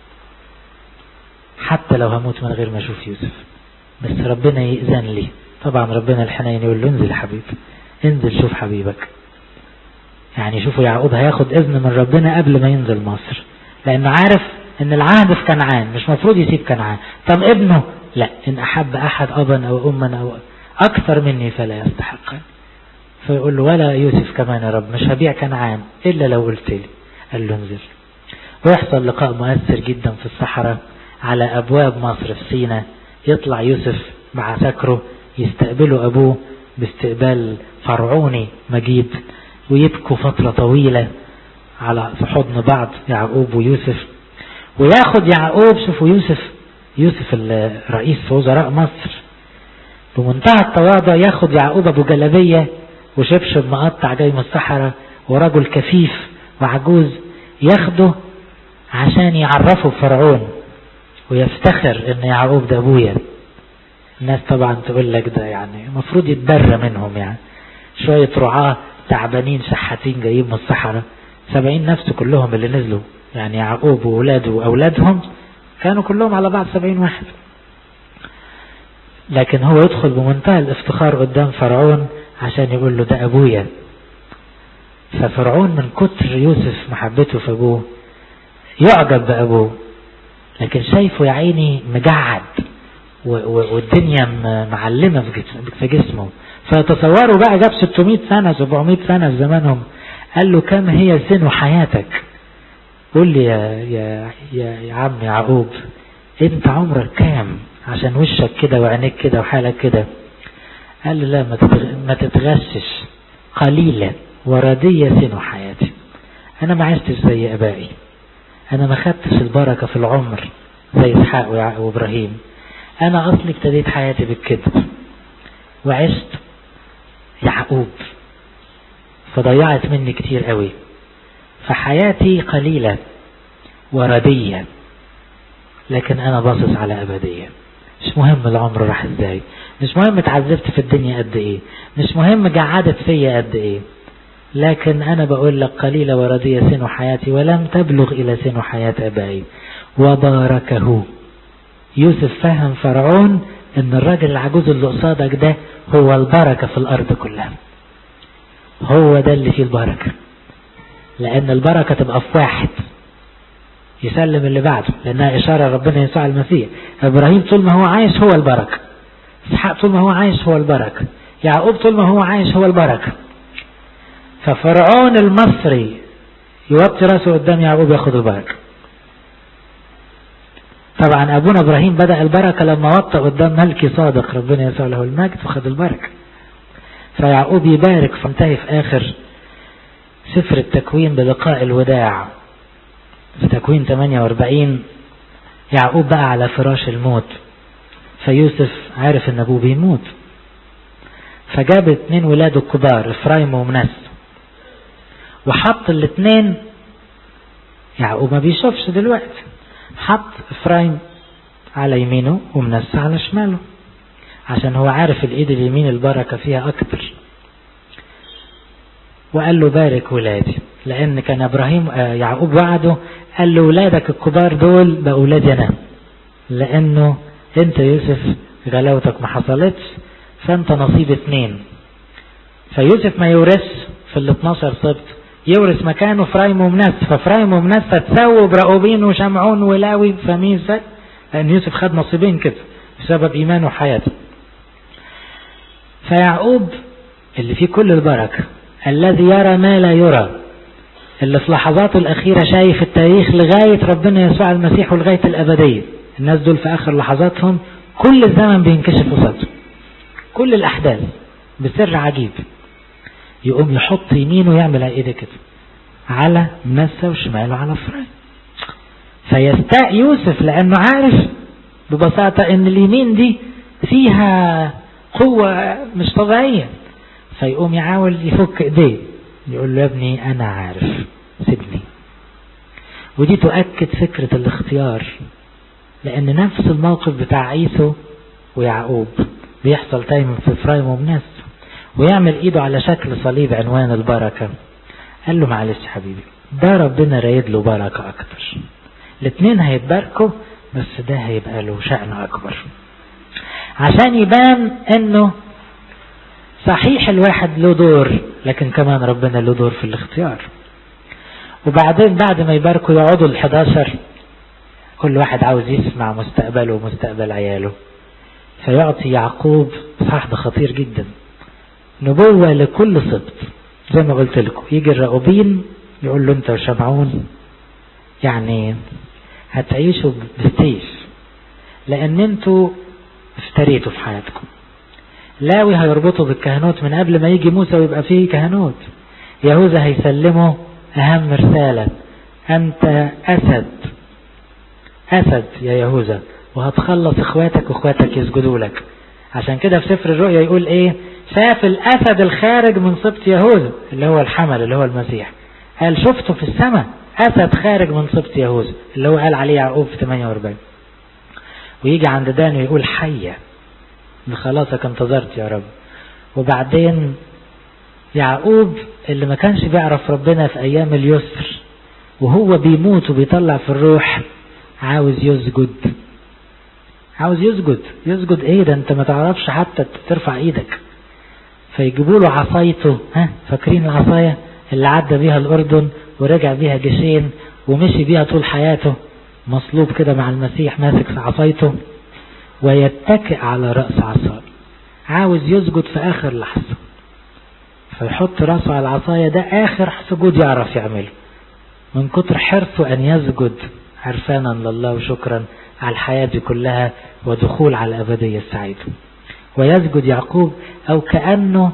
حتى لو هموت من غير ما اشوف يوسف بس ربنا يأذن لي طبعا ربنا الحنين يقول له انزل حبيبي انزل شوف حبيبك يعني شوفوا يعقوب هياخد اذن من ربنا قبل ما ينزل مصر لانه عارف ان العهد في كنعان مش مفروض يسيب كنعان طب ابنه لا ان احب احد ابا او اما او اكثر مني فلا يستحق فيقول له ولا يوسف كمان يا رب مش هبيع كنعان الا لو قلت لي قال له انزل ويحصل لقاء مؤثر جدا في الصحراء على ابواب مصر في سينا يطلع يوسف مع سكره يستقبله ابوه باستقبال فرعوني مجيد ويبكوا فترة طويلة على في حضن بعض يعقوب ويوسف وياخد يعقوب شوفوا يوسف يوسف الرئيس وزراء مصر بمنتهى التواضع ياخد يعقوب ابو جلبية وشبشب مقطع جاي من الصحراء ورجل كفيف وعجوز ياخده عشان يعرفه فرعون ويفتخر ان يعقوب ده ابويا الناس طبعا تقول لك ده يعني المفروض يتبرى منهم يعني شوية رعاة تعبانين شحاتين جايين من الصحراء سبعين نفس كلهم اللي نزلوا يعني يعقوب وولاده وأولادهم كانوا كلهم على بعض سبعين واحد لكن هو يدخل بمنتهى الافتخار قدام فرعون عشان يقول له ده أبويا ففرعون من كتر يوسف محبته في أبوه يعجب بأبوه لكن شايفه يا عيني مجعد والدنيا معلمة في جسمه فتصوروا بقى جاب 600 سنة 700 سنة في زمانهم قال له كم هي سن حياتك قول لي يا, يا, يا, يا عم يعقوب انت عمرك كام عشان وشك كده وعينيك كده وحالك كده قال له لا ما تتغشش قليلا وردية سن حياتي انا ما عشتش زي ابائي انا ما خدتش البركة في العمر زي اسحاق وابراهيم انا اصلي ابتديت حياتي بالكذب وعشت يعقوب فضيعت مني كتير قوي فحياتي قليلة وردية لكن انا باصص على ابدية مش مهم العمر راح ازاي مش مهم اتعذبت في الدنيا قد ايه مش مهم جعدت فيا قد ايه لكن انا بقول لك قليلة وردية سن حياتي ولم تبلغ الى سن حياة ابائي وباركه يوسف فهم فرعون ان الراجل العجوز اللي قصادك ده هو البركة في الارض كلها هو ده اللي فيه البركة لان البركة تبقى في واحد يسلم اللي بعده لانها اشارة ربنا يسوع المسيح ابراهيم طول ما هو عايش هو البركة اسحاق طول ما هو عايش هو البركة يعقوب طول ما هو عايش هو البركة ففرعون المصري يوطي راسه قدام يعقوب ياخد البركة طبعا ابونا ابراهيم بدأ البركة لما وطى قدام ملكي صادق ربنا يسوع له المجد وخد البركة فيعقوب يبارك فانتهي في اخر سفر التكوين بلقاء الوداع في تكوين 48 يعقوب بقى على فراش الموت فيوسف عارف ان ابوه بيموت فجاب اتنين ولاده الكبار افرايم ومنس وحط الاتنين يعقوب ما بيشوفش دلوقتي حط افرايم على يمينه ومنسى على شماله عشان هو عارف الايد اليمين البركة فيها اكتر وقال له بارك ولادي لان كان ابراهيم يعقوب وعده قال له ولادك الكبار دول بأولادي انا لانه انت يوسف غلاوتك ما حصلتش فانت نصيب اتنين فيوسف ما يورث في ال 12 سبط يورث مكانه فرايم ومنس ففرايم ومنس تساووا براؤوبين وشمعون ولاوي فمين لان يوسف خد نصيبين كده بسبب ايمانه وحياته فيعقوب اللي فيه كل البركة الذي يرى ما لا يرى اللي في لحظاته الأخيرة شايف التاريخ لغاية ربنا يسوع المسيح ولغاية الأبدية الناس دول في آخر لحظاتهم كل الزمن بينكشف قصادهم كل الأحداث بسر عجيب يقوم يحط يمينه ويعمل ايده كده على منسى وشماله على فراي فيستاء يوسف لأنه عارف ببساطة ان اليمين دي فيها قوة مش طبيعية فيقوم يحاول يفك ايديه يقول له يا ابني انا عارف سيبني ودي تؤكد فكرة الاختيار لان نفس الموقف بتاع عيسو ويعقوب بيحصل دايما في فرايم ومنس ويعمل ايده على شكل صليب عنوان البركة قال له معلش حبيبي ده ربنا رايد له بركة اكتر الاثنين هيتباركوا بس ده هيبقى له شأن اكبر عشان يبان انه صحيح الواحد له دور لكن كمان ربنا له دور في الاختيار وبعدين بعد ما يباركوا يقعدوا ال 11 كل واحد عاوز يسمع مستقبله ومستقبل عياله فيعطي يعقوب صح ده خطير جدا نبوة لكل سبط زي ما قلت لكم يجي الرأوبين يقول له انت وشمعون يعني هتعيشوا بستيف لان انتوا افتريتوا في حياتكم لاوي هيربطوا بالكهنوت من قبل ما يجي موسى ويبقى فيه كهنوت يهوذا هيسلمه اهم رسالة انت اسد اسد يا يهوذا وهتخلص اخواتك واخواتك يسجدوا لك عشان كده في سفر الرؤيا يقول ايه شاف الاسد الخارج من سبط يهوذا اللي هو الحمل اللي هو المسيح قال شفته في السماء اسد خارج من سبط يهوذا اللي هو قال عليه يعقوب في 48 ويجي عند دان ويقول حية خلاصك انتظرت يا رب وبعدين يعقوب اللي ما كانش بيعرف ربنا في ايام اليسر وهو بيموت وبيطلع في الروح عاوز يسجد عاوز يسجد يسجد ايه ده انت ما تعرفش حتى ترفع ايدك فيجيبوا له عصايته ها فاكرين العصاية اللي عدى بيها الاردن ورجع بيها جيشين ومشي بيها طول حياته مصلوب كده مع المسيح ماسك في عصايته ويتكئ على رأس عصاه عاوز يسجد في اخر لحظة فيحط راسه على العصاية ده اخر سجود يعرف يعمله من كتر حرصه ان يسجد عرفانا لله وشكرا على الحياة دي كلها ودخول على الأبدية السعيدة ويسجد يعقوب أو كأنه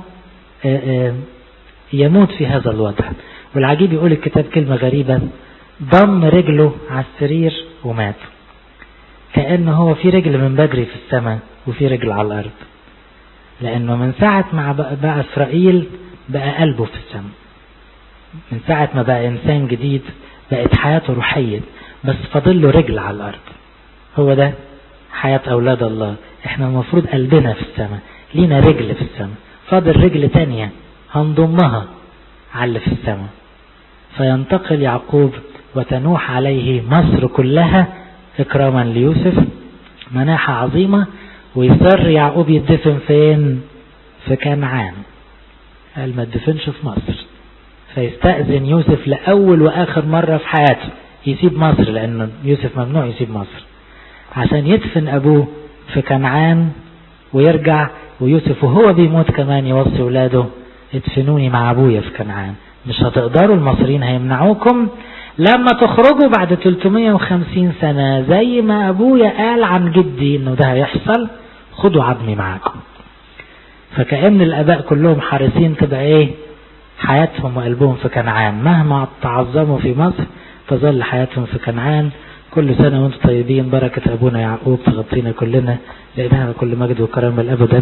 يموت في هذا الوضع والعجيب يقول الكتاب كلمة غريبة ضم رجله على السرير ومات كأنه هو في رجل من بدري في السماء وفي رجل على الأرض لأنه من ساعة ما بقى إسرائيل بقى قلبه في السماء من ساعة ما بقى إنسان جديد بقت حياته روحية بس فاضل له رجل على الأرض هو ده حياة أولاد الله احنا المفروض قلبنا في السماء لينا رجل في السماء فاضل رجل تانية هنضمها على اللي في السماء فينتقل يعقوب وتنوح عليه مصر كلها إكراما ليوسف مناحة عظيمة ويصر يعقوب يدفن فين في كنعان قال ما تدفنش في مصر فيستأذن يوسف لأول وآخر مرة في حياته يسيب مصر لأن يوسف ممنوع يسيب مصر عشان يدفن أبوه في كنعان ويرجع ويوسف وهو بيموت كمان يوصي ولاده ادفنوني مع أبويا في كنعان مش هتقدروا المصريين هيمنعوكم لما تخرجوا بعد 350 سنة زي ما أبويا قال عن جدي إنه ده هيحصل خدوا عظمي معاكم فكأن الآباء كلهم حريصين تبقى إيه حياتهم وقلبهم في كنعان مهما تعظموا في مصر تظل حياتهم في كنعان كل سنة وانتم طيبين بركة أبونا يعقوب تغطينا كلنا لإلهنا كل مجد وكرم الأبد